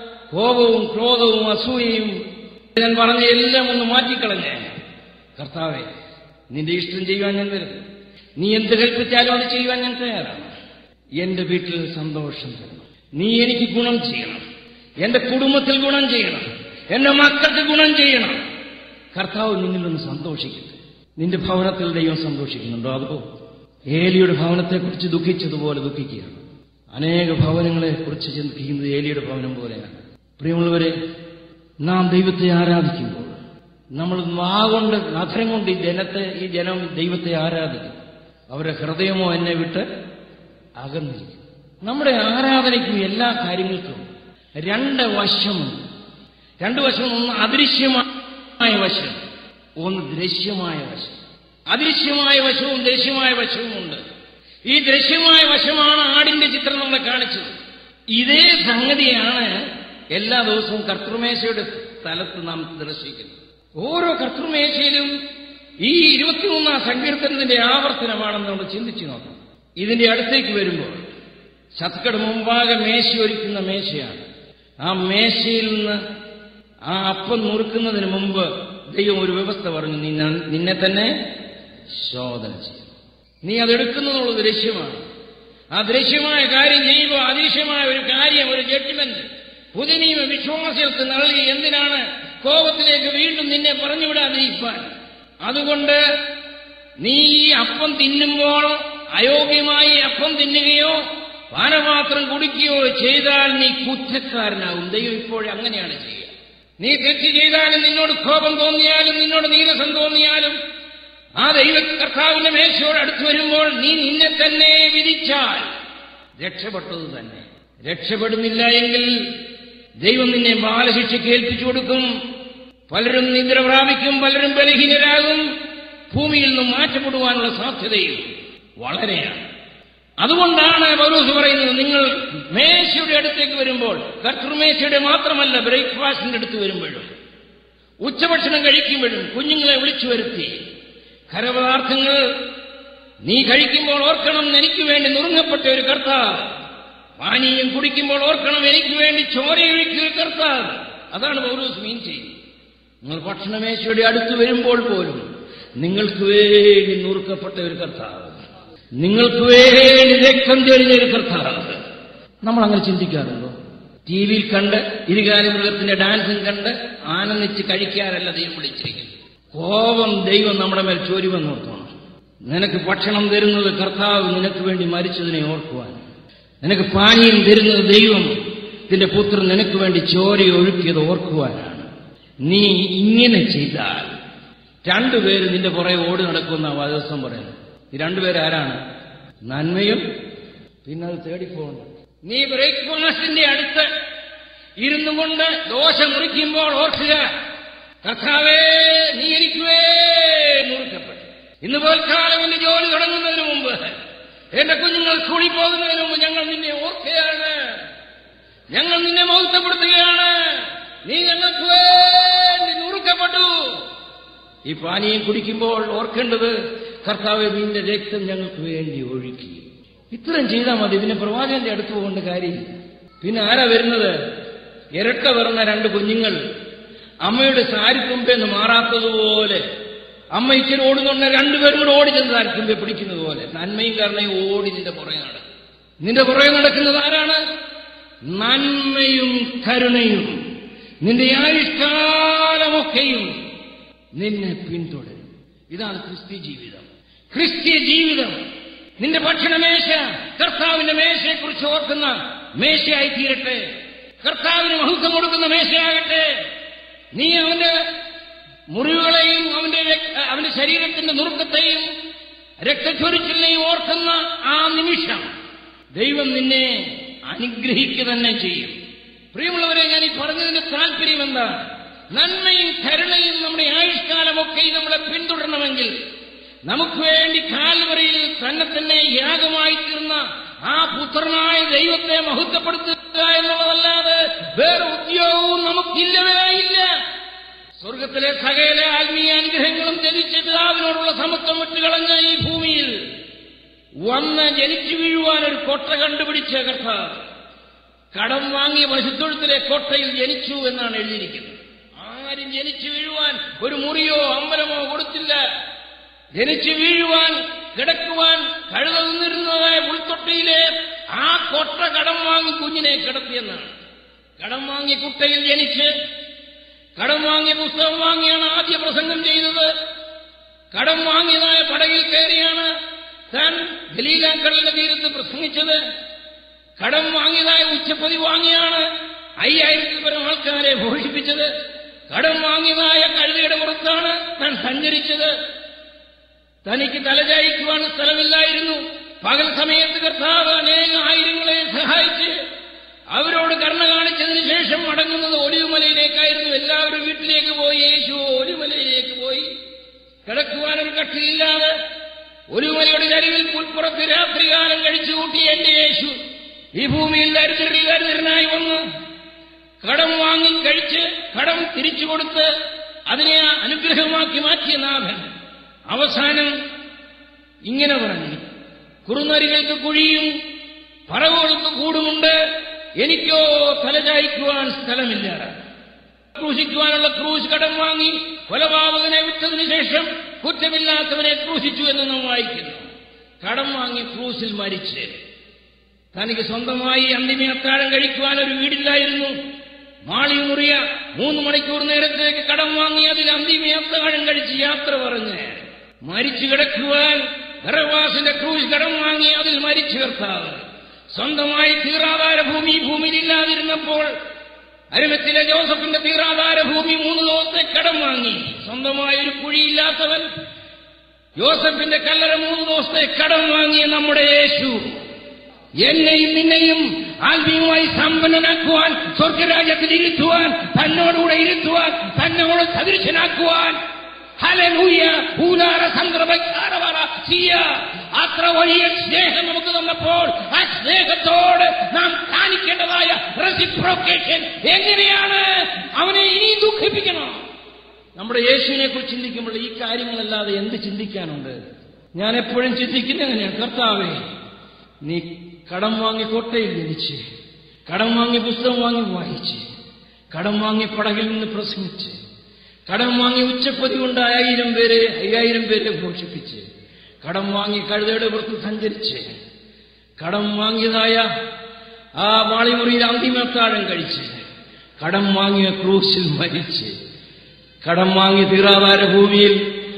കോപവും ക്രോധവും അസൂയയും ഞാൻ പറഞ്ഞ എല്ലാം ഒന്ന് മാറ്റിക്കളഞ്ഞേ കർത്താവെ നിന്റെ ഇഷ്ടം ചെയ്യുവാൻ ഞാൻ വരുന്നു നീ എന്ത് കൽപ്പിച്ചാലും അത് ചെയ്യുവാൻ ഞാൻ തയ്യാറാണ് എന്റെ വീട്ടിൽ സന്തോഷം തരണം നീ എനിക്ക് ഗുണം ചെയ്യണം എന്റെ കുടുംബത്തിൽ ഗുണം ചെയ്യണം എന്റെ മക്കൾക്ക് ഗുണം ചെയ്യണം കർത്താവ് നിന്നിലൊന്ന് സന്തോഷിക്കട്ടെ നിന്റെ ഭവനത്തിൽ ദൈവം സന്തോഷിക്കുന്നുണ്ടോ അതോ ഏലിയുടെ ഭവനത്തെക്കുറിച്ച് ദുഃഖിച്ചതുപോലെ ദുഃഖിക്കുകയാണ് അനേക ഭവനങ്ങളെ കുറിച്ച് ചിന്തിക്കുന്നത് ഏലിയുടെ ഭവനം പോലെയാണ് പ്രിയമുള്ളവരെ നാം ദൈവത്തെ ആരാധിക്കുമ്പോൾ നമ്മൾ നാകൊണ്ട് നഖരം കൊണ്ട് ഈ ജനത്തെ ഈ ജനം ദൈവത്തെ ആരാധിക്കും അവരുടെ ഹൃദയമോ എന്നെ വിട്ട് അകന്നിരിക്കും നമ്മുടെ ആരാധനയ്ക്കും എല്ലാ കാര്യങ്ങൾക്കും രണ്ട് വശമുണ്ട് രണ്ട് വശം ഒന്ന് അദൃശ്യമായ വശം ഒന്ന് ദൃശ്യമായ വശം അദൃശ്യമായ വശവും ദൃശ്യമായ വശവും ഉണ്ട് ഈ ദൃശ്യമായ വശമാണ് ആടിന്റെ ചിത്രം നമ്മളെ കാണിച്ചത് ഇതേ സംഗതിയാണ് എല്ലാ ദിവസവും കർത്തൃമേശയുടെ സ്ഥലത്ത് നാം ദർശിക്കുന്നത് ഓരോ കർത്തൃമേശയിലും ഈ ഇരുപത്തിമൂന്നാം സങ്കീർത്തനത്തിന്റെ ആവർത്തനമാണെന്ന് നമ്മൾ ചിന്തിച്ചു നോക്കാം ഇതിന്റെ അടുത്തേക്ക് വരുമ്പോൾ ശത്കട് മുമ്പാകെ മേശ ഒരുക്കുന്ന മേശയാണ് ആ മേശയിൽ നിന്ന് ആ അപ്പം നുറുക്കുന്നതിന് മുമ്പ് ദൈവം ഒരു വ്യവസ്ഥ പറഞ്ഞു നീ ന- നിന്നെ തന്നെ ശോധന ചെയ്യണം നീ അതെടുക്കുന്നുള്ള ദൃശ്യമാണ് ആ ദൃശ്യമായ കാര്യം ചെയ്യുമ്പോൾ അദൃശ്യമായ ഒരു കാര്യം ഒരു ജഡ്ജ്മെന്റ് പുതിനീമ വിശ്വാസത്തിൽ നൽകി എന്തിനാണ് കോപത്തിലേക്ക് വീണ്ടും നിന്നെ പറഞ്ഞുവിടാതിരിക്കാൻ അതുകൊണ്ട് നീ ഈ അപ്പം തിന്നുമ്പോൾ അയോഗ്യമായി അപ്പം തിന്നുകയോ പാനപാത്രം കുടിക്കുകയോ ചെയ്താൽ നീ കുറ്റക്കാരനാകും ദൈവം ഇപ്പോഴും അങ്ങനെയാണ് ചെയ്യുക നീ തെറ്റ് ചെയ്താലും നിന്നോട് കോപം തോന്നിയാലും നിന്നോട് നീരസം തോന്നിയാലും ആ ദൈവ കർത്താവിന്റെ മേശയോട് അടുത്ത് വരുമ്പോൾ നീ നിന്നെ തന്നെ വിധിച്ചാൽ രക്ഷപ്പെട്ടത് തന്നെ രക്ഷപ്പെടുന്നില്ല എങ്കിൽ ദൈവം നിന്നെ ബാലശിക്ഷയ്ക്ക് ഏൽപ്പിച്ചു കൊടുക്കും പലരും നിദ്ര പ്രാപിക്കും പലരും ബലഹീനരാകും ഭൂമിയിൽ നിന്നും മാറ്റപ്പെടുവാനുള്ള സാധ്യതയും വളരെയാണ് അതുകൊണ്ടാണ് പൗലോസ് പറയുന്നത് നിങ്ങൾ മേശയുടെ അടുത്തേക്ക് വരുമ്പോൾ കർത്തൃമേശയുടെ മാത്രമല്ല ബ്രേക്ക്ഫാസ്റ്റിന്റെ അടുത്ത് വരുമ്പോഴും ഉച്ചഭക്ഷണം കഴിക്കുമ്പോഴും കുഞ്ഞുങ്ങളെ വിളിച്ചു വരുത്തി ഖരപദാർത്ഥങ്ങൾ നീ കഴിക്കുമ്പോൾ ഓർക്കണം എനിക്ക് വേണ്ടി നുറുങ്ങപ്പെട്ട ഒരു കർത്താവ് പാനീയം കുടിക്കുമ്പോൾ ഓർക്കണം എനിക്ക് വേണ്ടി ചോരയൊഴുക്കിയ ഒരു കർത്താവ് അതാണ് പൗലോസ് മീൻ ചെയ്യുന്നത് നിങ്ങൾ ഭക്ഷണമേശയുടെ അടുത്ത് വരുമ്പോൾ പോലും നിങ്ങൾക്ക് വേണ്ടി നുറുക്കപ്പെട്ട ഒരു കർത്താവ് നിങ്ങൾക്ക് വേണ്ടി രക്തം ചൊരിഞ്ഞ ഒരു കർത്താവ് നമ്മൾ അങ്ങനെ ചിന്തിക്കാറുണ്ടോ ടി വിയിൽ കണ്ട് ഇരുകാലി മൃഗത്തിന്റെ ഡാൻസും കണ്ട് ആനന്ദിച്ച് കഴിക്കാനല്ല ദൈവം വിളിച്ചിരിക്കുന്നത് കോപം ദൈവം നമ്മുടെ മേൽ ചോരുവെന്ന് ഓർക്കണം നിനക്ക് ഭക്ഷണം തരുന്നത് കർത്താവ് നിനക്ക് വേണ്ടി മരിച്ചതിനെ ഓർക്കുവാൻ നിനക്ക് പാനീയം തരുന്നത് ദൈവം ഇതിന്റെ പുത്രൻ നിനക്ക് വേണ്ടി ചോര ഒഴുക്കിയത് ഓർക്കുവാനാണ് നീ ഇങ്ങനെ ചെയ്താൽ രണ്ടുപേര് നിന്റെ പുറകെ ഓടി നടക്കുന്ന ദിവസം പറയുന്നത് ഈ രണ്ടുപേര് ആരാണ് നന്മയും പിന്നെ അത് തേടിപ്പോകണം നീ ബ്രേക്ക്ഫാസ്റ്റിന്റെ അടുത്ത് ഇരുന്നു കൊണ്ട് ദോശ മുറിക്കുമ്പോൾ ഓർക്കുക കർത്താവേ നീ എനിക്ക് മുറിക്കപ്പെട്ടു ഇന്ന് പോൽക്കാലം എന്റെ ജോലി തുടങ്ങുന്നതിന് മുമ്പ് എന്റെ കുഞ്ഞുങ്ങൾ സ്കൂളിൽ പോകുന്നതിന് മുമ്പ് ഞങ്ങൾ നിന്നെ ഓർക്കുകയാണ് ഞങ്ങൾ നിന്നെ മൗത്തപ്പെടുത്തുകയാണ് നീ ഞങ്ങൾക്ക് വേണ്ടി നുറുക്കപ്പെട്ടു ഈ പാനീയം കുടിക്കുമ്പോൾ ഓർക്കേണ്ടത് കർത്താവ് നിന്റെ രക്തം ഞങ്ങൾക്ക് വേണ്ടി ഒഴുക്കി ഇത്രയും ചെയ്താൽ മതി പിന്നെ പ്രവാചകന്റെ അടുത്ത് പോകേണ്ട കാര്യമില്ല പിന്നെ ആരാ വരുന്നത് ഇരട്ട പിറന്ന രണ്ട് കുഞ്ഞുങ്ങൾ അമ്മയുടെ സാരിത്തുമ്പെന്ന് മാറാത്തതുപോലെ അമ്മ ഇച്ചിരി ഓടുന്നുണ്ട് രണ്ടുപേരും കൂടെ ഓടി ചെന്ന് സാരിത്തുമ്പെ പിടിക്കുന്നത് പോലെ നന്മയും കരുണയും ഓടി നിന്റെ പുറകെ നടക്കും നിന്റെ പുറകെ നടക്കുന്നത് ആരാണ് നന്മയും കരുണയും നിന്റെ ആയുഷ്കാലമൊക്കെയും നിന്നെ പിന്തുടരും ഇതാണ് ക്രിസ്ത്യ ജീവിതം ക്രിസ്ത്യ ജീവിതം നിന്റെ ഭക്ഷണമേശ കർത്താവിന്റെ മേശയെക്കുറിച്ച് ഓർക്കുന്ന മേശയായി തീരട്ടെ കർത്താവിന് മഹത്വം കൊടുക്കുന്ന മേശയാകട്ടെ നീ അവന്റെ മുറിവുകളെയും അവന്റെ രക്ത- അവന്റെ ശരീരത്തിന്റെ നുറുക്കത്തെയും രക്തചൊരിച്ചിലിനെയും ഓർക്കുന്ന ആ നിമിഷം ദൈവം നിന്നെ അനുഗ്രഹിക്കുക തന്നെ ചെയ്യും പ്രിയമുള്ളവരെ ഞാൻ ഈ പറഞ്ഞതിന്റെ താല്പര്യം എന്താ നന്മയും കരുണയും നമ്മുടെ ആയുഷ്കാലമൊക്കെ നമ്മളെ പിന്തുടരണമെങ്കിൽ നമുക്ക് വേണ്ടി കാൽവറിയിൽ തന്നെ തന്നെ യാഗമായി തീർന്ന ആ പുത്രനായ ദൈവത്തെ മഹത്വപ്പെടുത്തുക എന്നുള്ളതല്ലാതെ വേറെ ഉദ്യോഗവും നമുക്കില്ലവേ ഇല്ല സ്വർഗത്തിലെ സകല ആത്മീയ അനുഗ്രഹങ്ങളും ജനിച്ച് പിതാവിനോടുള്ള സമത്വം വിട്ടുകളഞ്ഞ ഈ ഭൂമിയിൽ വന്ന് ജനിച്ചു വീഴുവാൻ ഒരു കൊട്ട കണ്ടുപിടിച്ച കർത്താവ് കടം വാങ്ങിയ പശുത്തൊഴുത്തിലെ കോട്ടയിൽ ജനിച്ചു എന്നാണ് എഴുതിയിരിക്കുന്നത് ആരും ജനിച്ചു വീഴുവാൻ ഒരു മുറിയോ അമ്പലമോ കൊടുത്തില്ല ജനിച്ചു വീഴുവാൻ കിടക്കുവാൻ കഴുത നിന്നിരുന്നതായ പുൽത്തൊട്ടിയിലെ ആ കൊട്ട കടം വാങ്ങി കുഞ്ഞിനെ കിടത്തിയെന്നാണ് കടം വാങ്ങിയ കുട്ടയിൽ ജനിച്ച് കടം വാങ്ങിയ പുസ്തകം വാങ്ങിയാണ് ആദ്യ പ്രസംഗം ചെയ്തത് കടം വാങ്ങിയതായ പടകിൽ കയറിയാണ് താൻ ഗലീലാക്കടലിന്റെ തീരത്ത് പ്രസംഗിച്ചത് കടം വാങ്ങിയതായ ഉച്ചപ്പതി വാങ്ങിയാണ് അയ്യായിരത്തിൽ പരം ആൾക്കാരെ പോഷിപ്പിച്ചത് കടം വാങ്ങിയതായ കഴുതയുടെ പുറത്താണ് താൻ സഞ്ചരിച്ചത് തനിക്ക് തലചായിക്കുവാൻ സ്ഥലമില്ലായിരുന്നു പകൽ സമയത്ത് കർത്താവ് അനേക ആയിരങ്ങളെ സഹായിച്ച് അവരോട് കരുണ കാണിച്ചതിന് ശേഷം മടങ്ങുന്നത് ഒലിവുമലയിലേക്കായിരുന്നു എല്ലാവരും വീട്ടിലേക്ക് പോയി യേശു ഒലിവുമലയിലേക്ക് പോയി കിടക്കുവാനൊരു കട്ടിലില്ലാതെ ഒലിവുമലയുടെ ചരിവിൽ പുൽപ്പുറത്ത് രാത്രികാലം കഴിച്ചു കൂട്ടിയ എന്റെ യേശു ഈ ഭൂമിയിൽ ദരിദ്രരി ദരിദ്രനായി വന്ന് കടം വാങ്ങി കഴിച്ച് കടം തിരിച്ചു കൊടുത്ത് അതിനെ അനുഗ്രഹമാക്കി മാറ്റിയ നാഥൻ അവസാനം ഇങ്ങനെ പറഞ്ഞു കുറുനരികൾക്ക് കുഴിയും പറവുകൾക്ക് കൂടുമുണ്ട് എനിക്കോ തലചായ്ക്കുവാൻ സ്ഥലമില്ല ക്രൂശിക്കുവാനുള്ള ക്രൂശ് കടം വാങ്ങി കൊലപാതകനെ വിട്ടതിന് ശേഷം കുറ്റമില്ലാത്തവനെ ക്രൂശിച്ചു എന്ന് നാം വായിക്കുന്നു കടം വാങ്ങി ക്രൂശിൽ മരിച്ച് തനിക്ക് സ്വന്തമായി അന്തിമ അത്താഴം കഴിക്കുവാൻ ഒരു വീടില്ലായിരുന്നു മാളി മുറിയ മൂന്ന് മണിക്കൂർ നേരത്തേക്ക് കടം വാങ്ങി അതിൽ അന്തിമ അത്താഴം കഴിച്ച് യാത്ര പറഞ്ഞ് മരിച്ചു കിടക്കുവാൻ ഗർവാസിന്റെ ക്രൂശ് കടം വാങ്ങി അതിൽ മരിച്ചു കർത്താവ് സ്വന്തമായി തീറാധാര ഭൂമി ഈ ഭൂമിയിൽ ഇല്ലാതിരുന്നപ്പോൾ അരുമത്തിലെ ജോസഫിന്റെ തീറാധാര ഭൂമി മൂന്ന് ദിവസത്തെ കടം വാങ്ങി സ്വന്തമായി ഒരു കുഴിയില്ലാത്തവൻ യോസഫിന്റെ കല്ലറ മൂന്ന് ദിവസത്തെ കടം വാങ്ങിയ നമ്മുടെ യേശു എന്നെയും നിന്നെയും ആത്മീയമായി സമ്പന്നനാക്കുവാൻ സ്വർഗരാജ്യത്തിൽ ഇരുത്തുവാൻ തന്നോടുകൂടെ ഇരുത്തുവാൻ തന്നോട് സദൃശനാക്കുവാൻ ഹലലൂയ ഊലാര സംഗ്രപകാരവറ സിയ അത്ര വലിയ സ്നേഹം നമുക്ക് തന്നപ്പോൾ ആ സ്നേഹത്തോട് നാം കാണിക്കേണ്ടതായ റെസിപ്രോക്കേഷൻ എങ്ങനെയാണ് അവനെ ഇനിയും ദുഃഖിപ്പിക്കണം നമ്മുടെ യേശുവിനെ കുറിച്ച് ചിന്തിക്കുമ്പോൾ ഈ കാര്യങ്ങളല്ലാതെ എന്ത് ചിന്തിക്കാനുണ്ട് ഞാൻ എപ്പോഴും ചിന്തിക്കുന്ന എങ്ങനെയാണ് കർത്താവേ നീ കടം വാങ്ങി കോട്ടയിൽ ജനിച്ച് കടം വാങ്ങി പുസ്തകം വാങ്ങി വായിച്ച് കടം വാങ്ങി പടകിൽ നിന്ന് പ്രസംഗിച്ച് കടം വാങ്ങി ഉച്ചപ്പതി കൊണ്ട് ആയിരം പേരെ അയ്യായിരം പേരെ പോഷിപ്പിച്ച് കടം വാങ്ങി കഴുതയുടെ പുറത്ത് സഞ്ചരിച്ച് കടം വാങ്ങിയതായ ആ മാളിമുറിയിൽ അന്തിമത്താഴം കഴിച്ച് കടം വാങ്ങിയ ക്രൂശിൽ മരിച്ച് കടം വാങ്ങി തീറാധാര ഭൂമിയിൽ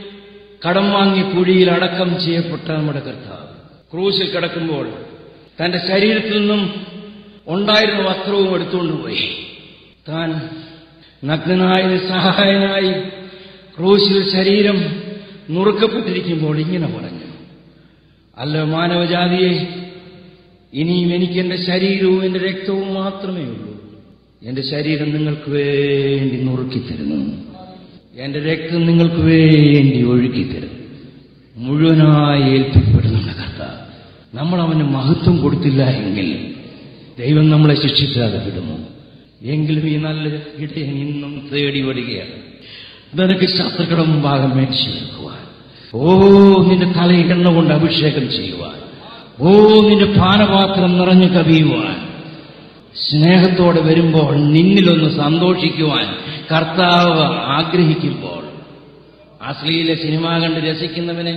കടം വാങ്ങി കുഴിയിൽ അടക്കം ചെയ്യപ്പെട്ട നമ്മുടെ കർത്താവ് ക്രൂശിൽ കിടക്കുമ്പോൾ തന്റെ ശരീരത്തിൽ നിന്നും ഉണ്ടായിരുന്ന വസ്ത്രവും എടുത്തുകൊണ്ട് പോയി താൻ നഗ്നനായി നിസ്സഹായനായി ക്രൂശിൽ ശരീരം നുറുക്കപ്പെട്ടിരിക്കുമ്പോൾ ഇങ്ങനെ പറഞ്ഞു അല്ല മാനവജാതിയെ ഇനിയും എനിക്ക് എന്റെ ശരീരവും എന്റെ രക്തവും മാത്രമേ ഉള്ളൂ എന്റെ ശരീരം നിങ്ങൾക്ക് വേണ്ടി നുറുക്കിത്തരുന്നു എന്റെ രക്തം നിങ്ങൾക്ക് വേണ്ടി ഒഴുക്കിത്തരുന്നു മുഴുവനായി ഏൽപ്പിക്കപ്പെടുന്നുണ്ട് കർത്താവ് നമ്മൾ അവന് മഹത്വം കൊടുത്തില്ല എങ്കിൽ ദൈവം നമ്മളെ ശിക്ഷിക്കാതെ വിടുമോ എങ്കിലും ഈ നല്ല ഇടയൻ ഇന്നും തേടി വരികയാണ് നിനക്ക് ശത്രുക്കളുടെ മുമ്പാകെ മേടിച്ചു വെക്കുവാൻ ഓ നിന്റെ തലയിൽ എണ്ണ കൊണ്ട് അഭിഷേകം ചെയ്യുവാൻ ഓ നിന്റെ പാനപാത്രം നിറഞ്ഞു കവിയുവാൻ സ്നേഹത്തോടെ വരുമ്പോൾ നിന്നിലൊന്ന് സന്തോഷിക്കുവാൻ കർത്താവ് ആഗ്രഹിക്കുമ്പോൾ അശ്ലീല സിനിമ കണ്ട് രസിക്കുന്നവനെ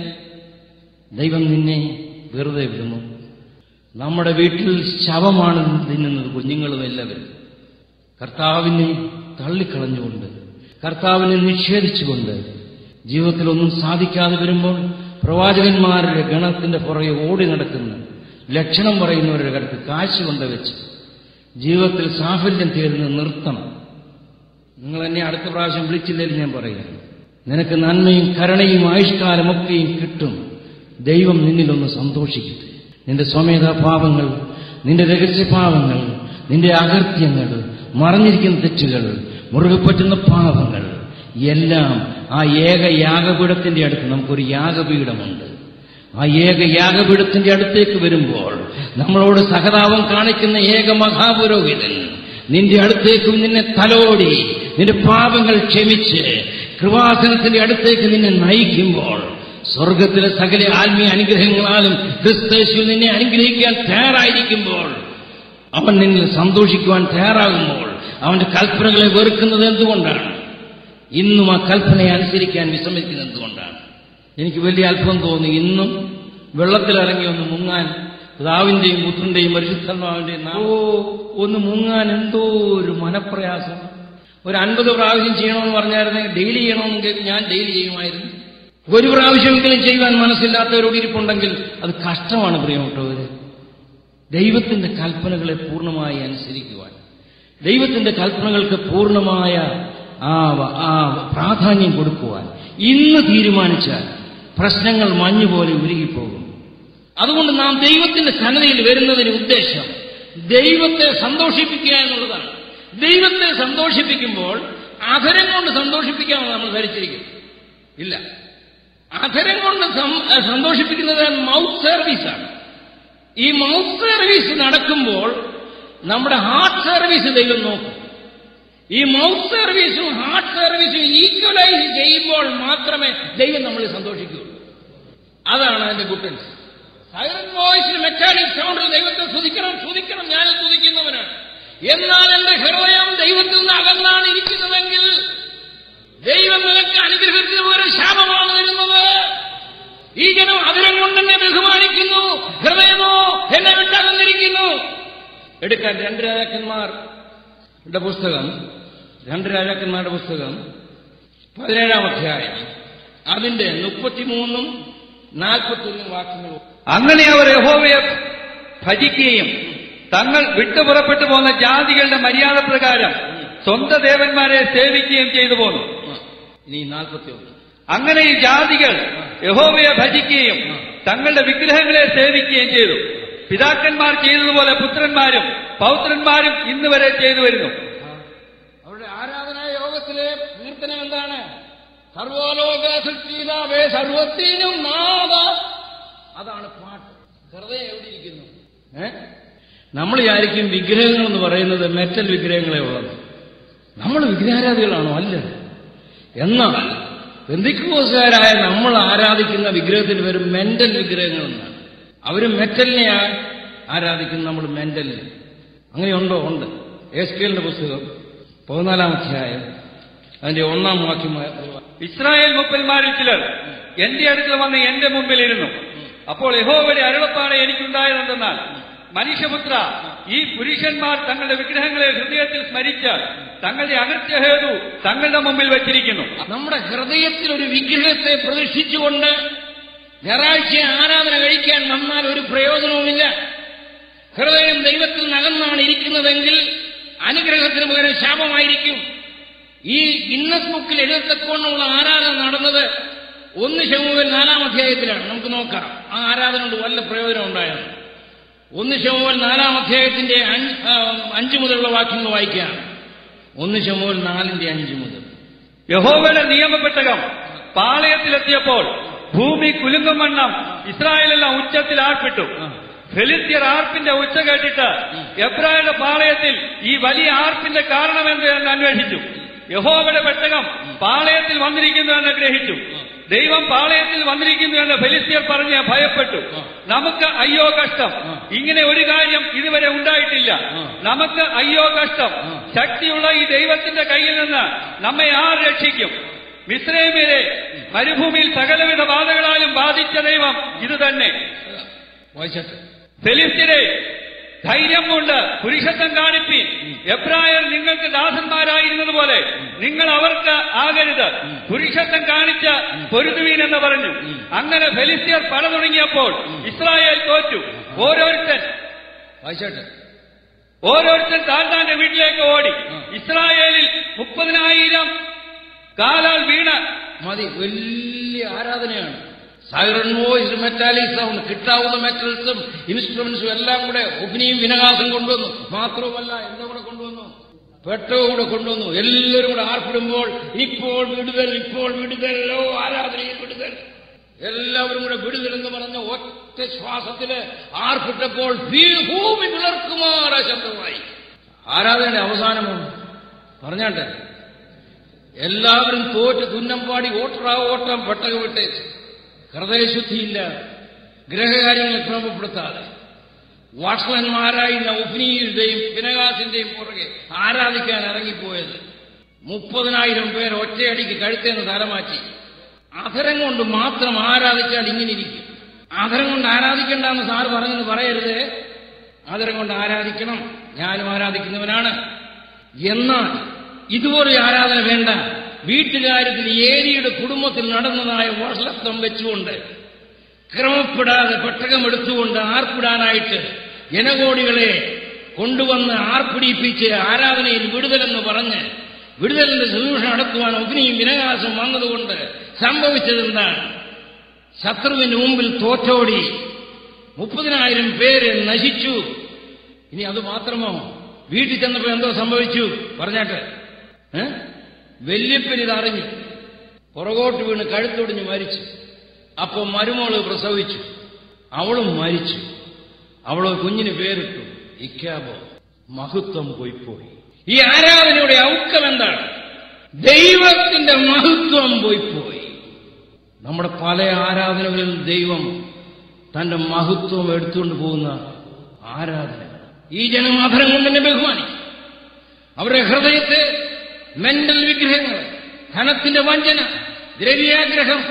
ദൈവം നിന്നെ വെറുതെ വിടുന്നു നമ്മുടെ വീട്ടിൽ ശവമാണ് തിന്നുന്നത് കുഞ്ഞുങ്ങളും എല്ലാവരും കർത്താവിനെ തള്ളിക്കളഞ്ഞുകൊണ്ട് കർത്താവിനെ നിഷേധിച്ചുകൊണ്ട് ജീവിതത്തിൽ ഒന്നും സാധിക്കാതെ വരുമ്പോൾ പ്രവാചകന്മാരുടെ ഗണത്തിന്റെ പുറകെ ഓടി നടക്കുന്ന ലക്ഷണം പറയുന്നവരുടെ കടുത്ത് കാശ് കൊണ്ടുവച്ച് ജീവിതത്തിൽ സാഫല്യം തീർന്ന് നിർത്തണം നിങ്ങൾ എന്നെ അടുത്ത പ്രാവശ്യം വിളിച്ചില്ലെങ്കിൽ ഞാൻ പറയുന്നു നിനക്ക് നന്മയും കരുണയും ആയുഷ്കാലമൊക്കെയും കിട്ടും ദൈവം നിന്നിലൊന്ന് സന്തോഷിക്കട്ടെ നിന്റെ സ്വമേധാഭാവങ്ങൾ നിന്റെ രഹസ്യഭാവങ്ങൾ നിന്റെ അകൃത്യങ്ങൾ മറഞ്ഞിരിക്കുന്ന തെറ്റുകൾ മുറുകെ പറ്റുന്ന പാപങ്ങൾ എല്ലാം ആ ഏക യാഗപീഠത്തിന്റെ അടുത്ത് നമുക്കൊരു യാഗപീഠമുണ്ട് ആ ഏക യാഗപീഠത്തിന്റെ അടുത്തേക്ക് വരുമ്പോൾ നമ്മളോട് സഹതാപം കാണിക്കുന്ന ഏക മഹാപുരോഹിതൻ നിന്റെ അടുത്തേക്കും നിന്നെ തലോടി നിന്റെ പാപങ്ങൾ ക്ഷമിച്ച് കൃപാസനത്തിന്റെ അടുത്തേക്ക് നിന്നെ നയിക്കുമ്പോൾ സ്വർഗത്തിലെ സകല ആത്മീയ അനുഗ്രഹങ്ങളാലും ക്രിസ്തേശു നിന്നെ അനുഗ്രഹിക്കാൻ തയ്യാറായിരിക്കുമ്പോൾ അവൻ നിന്നിൽ സന്തോഷിക്കുവാൻ തയ്യാറാകുമ്പോൾ അവന്റെ കൽപ്പനകളെ വെറുക്കുന്നത് എന്തുകൊണ്ടാണ് ഇന്നും ആ കൽപ്പനയെ അനുസരിക്കാൻ വിസമ്മതിക്കുന്നത് എന്തുകൊണ്ടാണ് എനിക്ക് വലിയ അത്ഭുതം തോന്നി ഇന്നും വെള്ളത്തിലിറങ്ങി ഒന്ന് മുങ്ങാൻ പിതാവിന്റെയും പുത്രന്റെയും പരിശുദ്ധന്മാവിന്റെയും നാ- ഓ ഒന്ന് മുങ്ങാൻ എന്തോ ഒരു മനപ്രയാസം ഒരു അൻപത് പ്രാവശ്യം ചെയ്യണമെന്ന് പറഞ്ഞായിരുന്നെങ്കിൽ ഡെയിലി ചെയ്യണമെങ്കിൽ ഞാൻ ഡെയിലി ചെയ്യുമായിരുന്നു ഒരു പ്രാവശ്യമെങ്കിലും ചെയ്യുവാൻ മനസ്സില്ലാത്തവരോട് ഇരിപ്പുണ്ടെങ്കിൽ അത് കഷ്ടമാണ് പ്രിയപ്പെട്ടവര് ദൈവത്തിന്റെ കൽപ്പനകളെ പൂർണ്ണമായി അനുസരിക്കുവാൻ ദൈവത്തിന്റെ കൽപ്പനകൾക്ക് പൂർണ്ണമായ ആ വ- ആ പ്രാധാന്യം കൊടുക്കുവാൻ ഇന്ന് തീരുമാനിച്ചാൽ പ്രശ്നങ്ങൾ മഞ്ഞുപോലെ ഉരുകിപ്പോകും അതുകൊണ്ട് നാം ദൈവത്തിന്റെ സന്നദ്ധയിൽ വരുന്നതിന് ഉദ്ദേശം ദൈവത്തെ സന്തോഷിപ്പിക്കുക എന്നുള്ളതാണ് ദൈവത്തെ സന്തോഷിപ്പിക്കുമ്പോൾ അധരം കൊണ്ട് സന്തോഷിപ്പിക്കാമെന്ന് നമ്മൾ ധരിച്ചിരിക്കും ഇല്ല അധരം കൊണ്ട് സം- സന്തോഷിപ്പിക്കുന്നത് മൗത്ത് സർവീസാണ് ഈ മൗത്ത് സർവീസ് നടക്കുമ്പോൾ നമ്മുടെ ഹാർട്ട് സർവീസ് ദൈവം നോക്കും ഈ മൗത്ത് സർവീസും ഹാർട്ട് സർവീസും ഈക്വലൈസ് ചെയ്യുമ്പോൾ മാത്രമേ ദൈവം നമ്മളിൽ സന്തോഷിക്കുകയുള്ളൂ അതാണ് അതിന്റെ ഗുഡൻസ് സൈലന്റ് വോയിസിൽ മെക്കാനിക് സൗണ്ടിൽ ദൈവത്തെ സ്തുതിക്കണം സ്തുതിക്കണം ഞാൻ സ്തുതിക്കുന്നവനാണ് എന്നാൽ എന്റെ ഹൃദയം ദൈവത്തിൽ നിന്ന് അകന്നാണ് ഇരിക്കുന്നതെങ്കിൽ ദൈവം നിനക്ക് അനുഗ്രഹത്തിന് പകരം ശാപമാണ് വരുന്നത് ഈ ജനം അതിരം കൊണ്ടെന്നെ ബഹുമാനിക്കുന്നു ഹൃദയമോ എന്നെ വിട്ടകന്നിരിക്കുന്നു എടുക്കാൻ രണ്ട് രാജാക്കന്മാരുടെ പുസ്തകം രണ്ട് രാജാക്കന്മാരുടെ പുസ്തകം പതിനേഴാം അധ്യായം അതിന്റെ മുപ്പത്തിമൂന്നും നാൽപ്പത്തൊന്നും വാക്യങ്ങളും അങ്ങനെ അവർ യഹോവയെ ഭജിക്കുകയും തങ്ങൾ വിട്ടുപുറപ്പെട്ടു പോന്ന ജാതികളുടെ മര്യാദ പ്രകാരം സ്വന്തം ദേവന്മാരെ സേവിക്കുകയും ചെയ്തു പോന്നു ഇനി നാൽപ്പത്തി ഒന്ന് അങ്ങനെ ഈ ജാതികൾ യഹോവയെ ഭജിക്കുകയും തങ്ങളുടെ വിഗ്രഹങ്ങളെ സേവിക്കുകയും ചെയ്തു പിതാക്കന്മാർ ചെയ്തതുപോലെ പുത്രന്മാരും പൗത്രന്മാരും ഇന്ന് വരെ ചെയ്തു വരുന്നു അവരുടെ ആരാധനാ യോഗത്തിലെ കീർത്തനം എന്താണ് സർവലോക സൃഷ്ടിതാവേ സർവത്തിനും നാദ അതാണ് പാട്ട് ഹൃദയം എവിടെ ഇരിക്കുന്നു ഏ നമ്മൾ വിചാരിക്കും വിഗ്രഹങ്ങൾ എന്ന് പറയുന്നത് മെറ്റൽ വിഗ്രഹങ്ങളെ ഉള്ളത് നമ്മൾ വിഗ്രഹാരാധികളാണോ അല്ല എന്നാൽ ബന്ധിക്കോസുകാരായ നമ്മൾ ആരാധിക്കുന്ന വിഗ്രഹത്തിന് പേര് മെന്റൽ വിഗ്രഹങ്ങൾ എന്നാണ് അവർ മെറ്റലിനെ ആ- ആരാധിക്കുന്നു നമ്മൾ മെന്റലിനെ അങ്ങനെയുണ്ടോ ഉണ്ട് എസ്കേലിന്റെ പുസ്തകം പതിനാലാം അധ്യായം അതിന്റെ ഒന്നാം വാക്യം വാ- ഇസ്രായേൽ മുപ്പന്മാരിൽ ചിലർ എന്റെ അടുക്കൽ വന്ന് എന്റെ മുമ്പിൽ ഇരുന്നു അപ്പോൾ യഹോവയുടെ അരുളപ്പാട് എനിക്കുണ്ടായതെന്തെന്നാൽ മനുഷ്യപുത്ര ഈ പുരുഷന്മാർ തങ്ങളുടെ വിഗ്രഹങ്ങളെ ഹൃദയത്തിൽ സ്മരിച്ച് തങ്ങളുടെ അകൃത്യഹേതു തങ്ങളുടെ മുമ്പിൽ വച്ചിരിക്കുന്നു നമ്മുടെ ഹൃദയത്തിൽ ഒരു വിഗ്രഹത്തെ പ്രദർശിച്ചുകൊണ്ട് ഞായറാഴ്ച ആരാധന കഴിക്കാൻ വന്നാൽ ഒരു പ്രയോജനവുമില്ല ഹൃദയം ദൈവത്തിൽ നകന്നാണ് ഇരിക്കുന്നതെങ്കിൽ അനുഗ്രഹത്തിന് പകരം ശാപമായിരിക്കും ഈ ഗിന്നസ് ബുക്കിൽ എഴുതത്തക്കോണമുള്ള ആരാധന നടന്നത് ഒന്ന് ശമുവൽ നാലാം അധ്യായത്തിലാണ് നമുക്ക് നോക്കാം ആ ആരാധന കൊണ്ട് വല്ല പ്രയോജനം ഉണ്ടായത് ഒന്ന് ശമുവൽ നാലാം അധ്യായത്തിന്റെ അഞ്ച് ആ, അഞ്ച് മുതലുള്ള വാക്യങ്ങൾ വായിക്കാം ഒന്ന് ശമുവൽ നാലിന്റെ അഞ്ച് മുതൽ യഹോവയുടെ നിയമപ്പെട്ടകം പാളയത്തിലെത്തിയപ്പോൾ ഭൂമി കുലുങ്ങും വണ്ണം ഇസ്രായേലെല്ലാം ഉച്ചത്തിൽ ആർപ്പിട്ടു ഫെലിസ്ത്യർ ആർപ്പിന്റെ ഉച്ച കേട്ടിട്ട് എബ്രായുടെ പാളയത്തിൽ ഈ വലിയ ആർപ്പിന്റെ കാരണമെന്ത് എന്ന് അന്വേഷിച്ചു യഹോവയുടെ പെട്ടകം പാളയത്തിൽ വന്നിരിക്കുന്നു എന്ന് ഗ്രഹിച്ചു ദൈവം പാളയത്തിൽ വന്നിരിക്കുന്നു എന്ന് ഫെലിസ്ത്യർ പറഞ്ഞ് ഭയപ്പെട്ടു നമുക്ക് അയ്യോ കഷ്ടം ഇങ്ങനെ ഒരു കാര്യം ഇതുവരെ ഉണ്ടായിട്ടില്ല നമുക്ക് അയ്യോ കഷ്ടം ശക്തിയുള്ള ഈ ദൈവത്തിന്റെ കയ്യിൽ നിന്ന് നമ്മെ ആർ രക്ഷിക്കും മിശ്രൈമിലെ മരുഭൂമിയിൽ സകലവിധ ബാധകളാലും ബാധിച്ച ദൈവം ഇത് തന്നെ വായിച്ചട്ടെ ഫെലിസ്ത്യരെ ധൈര്യം കൊണ്ട് പുരുഷത്വം കാണിപ്പി എബ്രായർ നിങ്ങൾക്ക് ദാസന്മാരായിരുന്നതുപോലെ നിങ്ങൾ അവർക്ക് ആകരുത് പുരുഷത്വം കാണിച്ച് പൊരുതുവീൻ എന്ന് പറഞ്ഞു അങ്ങനെ ഫെലിസ്ത്യർ പട തുടങ്ങിയപ്പോൾ ഇസ്രായേൽ തോറ്റു ഓരോരുത്തൻ വായിച്ചട്ടെ ഓരോരുത്തൻ താൻ താന്റെ വീട്ടിലേക്ക് ഓടി ഇസ്രായേലിൽ മുപ്പതിനായിരം കാലാൽ വീണ് മതി വലിയ ആരാധനയാണ് സൈറൺ വോയിസ് മെറ്റാലിക് സൗണ്ട് കിട്ടാവുന്ന മെറ്റൽസും ഇൻസ്ട്രുമെന്റ്സും എല്ലാം കൂടെ ഒഗ്നിയും വിനകാസം കൊണ്ടുവന്നു മാത്രവുമല്ല എന്താ കൂടെ കൊണ്ടുവന്നു പെട്ടവും കൂടെ കൊണ്ടുവന്നു എല്ലാവരും കൂടെ ആർപ്പിടുമ്പോൾ ഇപ്പോൾ വിടുതൽ ഇപ്പോൾ വിടുതലോ ആരാധനയിൽ വിടുതൽ എല്ലാവരും കൂടെ വിടുതൽ എന്ന് പറഞ്ഞ ഒറ്റ ശ്വാസത്തില് ആർപ്പിട്ടപ്പോൾ ഭീ- ഭൂമി പിളർക്കുമാറ ശബ്ദമായി ആരാധനയുടെ അവസാനമോ പറഞ്ഞാട്ടെ എല്ലാവരും തോറ്റ് തുന്നം പാടി ഓട്ടറാ ഓട്ടം പെട്ടക വിട്ടേച്ച് ഹൃദയശുദ്ധിയില്ല ഗ്രഹകാര്യങ്ങളെ ക്രമപ്പെടുത്താതെ വാഷ്ലന്മാരായിരുന്ന ഒഫ്നിയുടെയും പിനകാസിന്റെയും പുറകെ ആരാധിക്കാൻ ഇറങ്ങിപ്പോയത് മുപ്പതിനായിരം പേർ ഒറ്റയടിക്ക് കഴുത്തേന്ന് തലമാറ്റി അധരം കൊണ്ട് മാത്രം ആരാധിച്ചാൽ ഇങ്ങനെ ഇരിക്കും അധരം കൊണ്ട് ആരാധിക്കണ്ടെന്ന് സാറ് പറഞ്ഞെന്ന് പറയരുത് അധരം കൊണ്ട് ആരാധിക്കണം ഞാനും ആരാധിക്കുന്നവനാണ് എന്നാൽ ഇതുപോലൊരു ആരാധന വേണ്ട വീട്ടുകാര്യത്തിൽ ഏരിയുടെ കുടുംബത്തിൽ നടന്നതായ വർഷത്വം വെച്ചുകൊണ്ട് ക്രമപ്പെടാതെ പെട്ടകമെടുത്തുകൊണ്ട് ആർപ്പിടാനായിട്ട് ജനകോടികളെ കൊണ്ടുവന്ന് ആർപ്പിടിപ്പിച്ച് ആരാധനയിൽ വിടുതലെന്ന് പറഞ്ഞ് വിടുതലിന്റെ ശുശ്രൂഷ നടത്തുവാൻ അഗ്നിയും വിനകാസം വന്നതുകൊണ്ട് സംഭവിച്ചതെന്താണ് ശത്രുവിന് മുമ്പിൽ തോറ്റോടി മുപ്പതിനായിരം പേര് നശിച്ചു ഇനി അത് മാത്രമോ വീട്ടിൽ ചെന്നപ്പോ എന്തോ സംഭവിച്ചു പറഞ്ഞാട്ടെ ഏ? വല്യപ്പൻ ഇതറിഞ്ഞു പുറകോട്ട് വീണ് കഴുത്തൊടിഞ്ഞ് മരിച്ചു അപ്പൊ മരുമോള് പ്രസവിച്ചു അവളും മരിച്ചു അവള് കുഞ്ഞിന് പേരിട്ടു ഇക്കാബോ മഹത്വം പോയി പോയി ഈ ആരാധനയുടെ ഔക്കം എന്താണ് ദൈവത്തിന്റെ മഹത്വം പോയി പോയി നമ്മുടെ പല ആരാധനകളിൽ ദൈവം തന്റെ മഹത്വം എടുത്തുകൊണ്ട് പോകുന്ന ആരാധന ഈ ജനം അധരം കൊണ്ട് തന്നെ ബഹുമാനിക്കും അവരുടെ ഹൃദയത്തെ മെന്റൽ വിഗ്രഹങ്ങൾ ധനത്തിന്റെ വഞ്ചന ദ്രവ്യാഗ്രഹം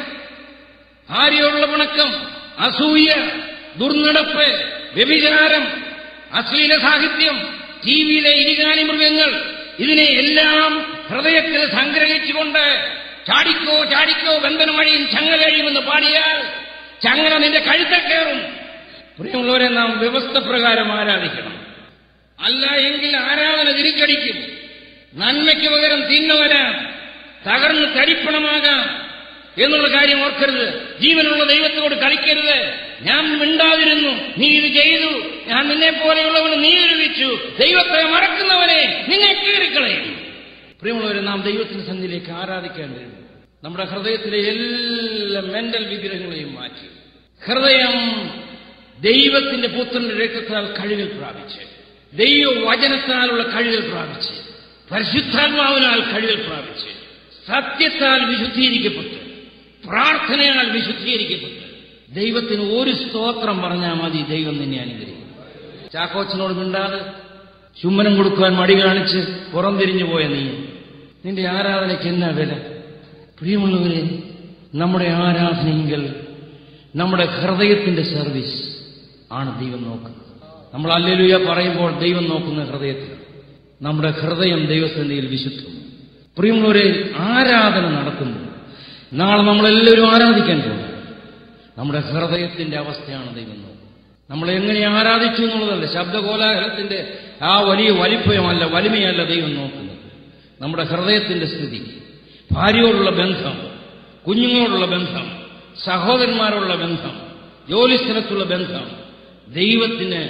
ആരെയോടുള്ള പിണക്കം അസൂയ ദുർനടപ്പ് വ്യഭിചാരം അശ്ലീല സാഹിത്യം ടി വിയിലെ ഇരികാനി മൃഗങ്ങൾ ഇതിനെ എല്ലാം ഹൃദയത്തിൽ സംഗ്രഹിച്ചുകൊണ്ട് ചാടിക്കോ ചാടിക്കോ ബന്ധന വഴിയും ചങ്ങല കഴിയുമെന്ന് പാടിയാൽ ചങ്ങല നിന്റെ കഴുത്തെ കയറും പ്രിയമുള്ളവരെ നാം വ്യവസ്ഥ പ്രകാരം ആരാധിക്കണം അല്ല എങ്കിൽ ആരാധന തിരിച്ചടിക്കും നന്മയ്ക്ക് പകരം തിന്മ വരാം തകർന്ന് തരിപ്പണമാകാം എന്നുള്ള കാര്യം ഓർക്കരുത് ജീവനുള്ള ദൈവത്തോട് കളിക്കരുത് ഞാൻ മിണ്ടാതിരുന്നു നീ ഇത് ചെയ്തു ഞാൻ നിന്നെ പോലെയുള്ളവന് നീ ഒരുവിച്ചു ദൈവത്തെ മറക്കുന്നവനെ നിന്നെ കീറിക്കളയും പ്രിയമുള്ളവരെ നാം ദൈവത്തിന്റെ സന്നിധിയിലേക്ക് ആരാധിക്കേണ്ടത് നമ്മുടെ ഹൃദയത്തിലെ എല്ലാ മെന്റൽ വിഗ്രഹങ്ങളെയും മാറ്റി ഹൃദയം ദൈവത്തിന്റെ പുത്രന്റെ രക്തത്താൽ കഴുകൽ പ്രാപിച്ച് ദൈവവചനത്താലുള്ള കഴുകൽ പ്രാപിച്ച് പരിശുദ്ധാത്മാവിനാൽ കഴുകൽ പ്രാപിച്ച് സത്യത്താൽ വിശുദ്ധീകരിക്കപ്പെട്ട് പ്രാർത്ഥനയാൽ വിശുദ്ധീകരിക്കപ്പെട്ട് ദൈവത്തിന് ഒരു സ്തോത്രം പറഞ്ഞാൽ മതി ദൈവം നിന്നെ അനുഗ്രഹിക്കും ചാക്കോച്ചനോട് മിണ്ടാതെ ചുമ്മനം കൊടുക്കുവാൻ മടി കാണിച്ച് പുറംതിരിഞ്ഞു പോയ നീ നിന്റെ ആരാധനയ്ക്ക് എന്നാ വില പ്രിയമുള്ളവരെ നമ്മുടെ ആരാധനയെങ്കിൽ നമ്മുടെ ഹൃദയത്തിന്റെ സർവീസ് ആണ് ദൈവം നോക്കുന്നത് നമ്മൾ അല്ലെലുയ പറയുമ്പോൾ ദൈവം നോക്കുന്ന ഹൃദയത്തിൽ നമ്മുടെ ഹൃദയം ദൈവസന്നിധിയിൽ വിശുദ്ധം പ്രിയമുള്ളവരെ ആരാധന നടത്തുമ്പോൾ നാളെ നമ്മളെല്ലാവരും ആരാധിക്കാൻ പോകും നമ്മുടെ ഹൃദയത്തിന്റെ അവസ്ഥയാണ് ദൈവം നോക്കുന്നത് നമ്മൾ എങ്ങനെ ആരാധിച്ചു എന്നുള്ളതല്ല ശബ്ദകോലാഹലത്തിന്റെ ആ വലിയ വലിപ്പമല്ല വലിമയല്ല ദൈവം നോക്കുന്നത് നമ്മുടെ ഹൃദയത്തിന്റെ സ്ഥിതി ഭാര്യയോടുള്ള ബന്ധം കുഞ്ഞുങ്ങളോടുള്ള ബന്ധം സഹോദരന്മാരോടുള്ള ബന്ധം ജോലിസ്ഥലത്തുള്ള ബന്ധം ദൈവത്തിന്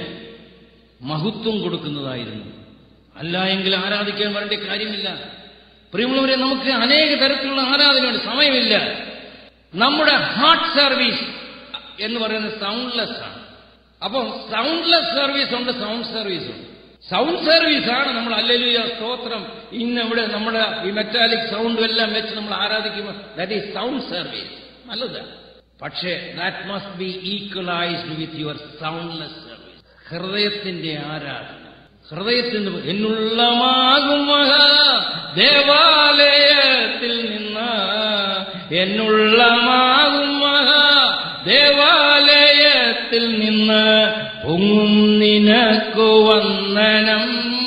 മഹത്വം കൊടുക്കുന്നതായിരുന്നു അല്ല എങ്കിൽ ആരാധിക്കാൻ വരേണ്ട കാര്യമില്ല പ്രിയമുള്ളവരെ നമുക്ക് അനേക തരത്തിലുള്ള ആരാധനയുണ്ട് സമയമില്ല നമ്മുടെ ഹാർട്ട് സർവീസ് എന്ന് പറയുന്നത് സൗണ്ട്ലെസ് ആണ് അപ്പം സൗണ്ട്ലെസ് സർവീസ് ഉണ്ട് സൗണ്ട് സർവീസ് ഉണ്ട് സൗണ്ട് സർവീസ് ആണ് നമ്മൾ അല്ലെലുയ സ്തോത്രം ഇന്ന് ഇവിടെ നമ്മുടെ ഈ മെറ്റാലിക് സൗണ്ടും എല്ലാം വെച്ച് നമ്മൾ ആരാധിക്കുമ്പോൾ ദാറ്റ് ഈസ് സൗണ്ട് സർവീസ് നല്ലതാണ് പക്ഷേ that must be equalised with your soundless service ഹൃദയത്തിന്റെ ആരാധന ഹൃദയത്തിന് എന്നുള്ളമാകും മഹാ ദേവാലയത്തിൽ നിന്ന് എന്നുള്ളമാകും മഹാ ദേവാലയത്തിൽ നിന്ന് പൊങ്ങും നിനക്കു വന്ദനം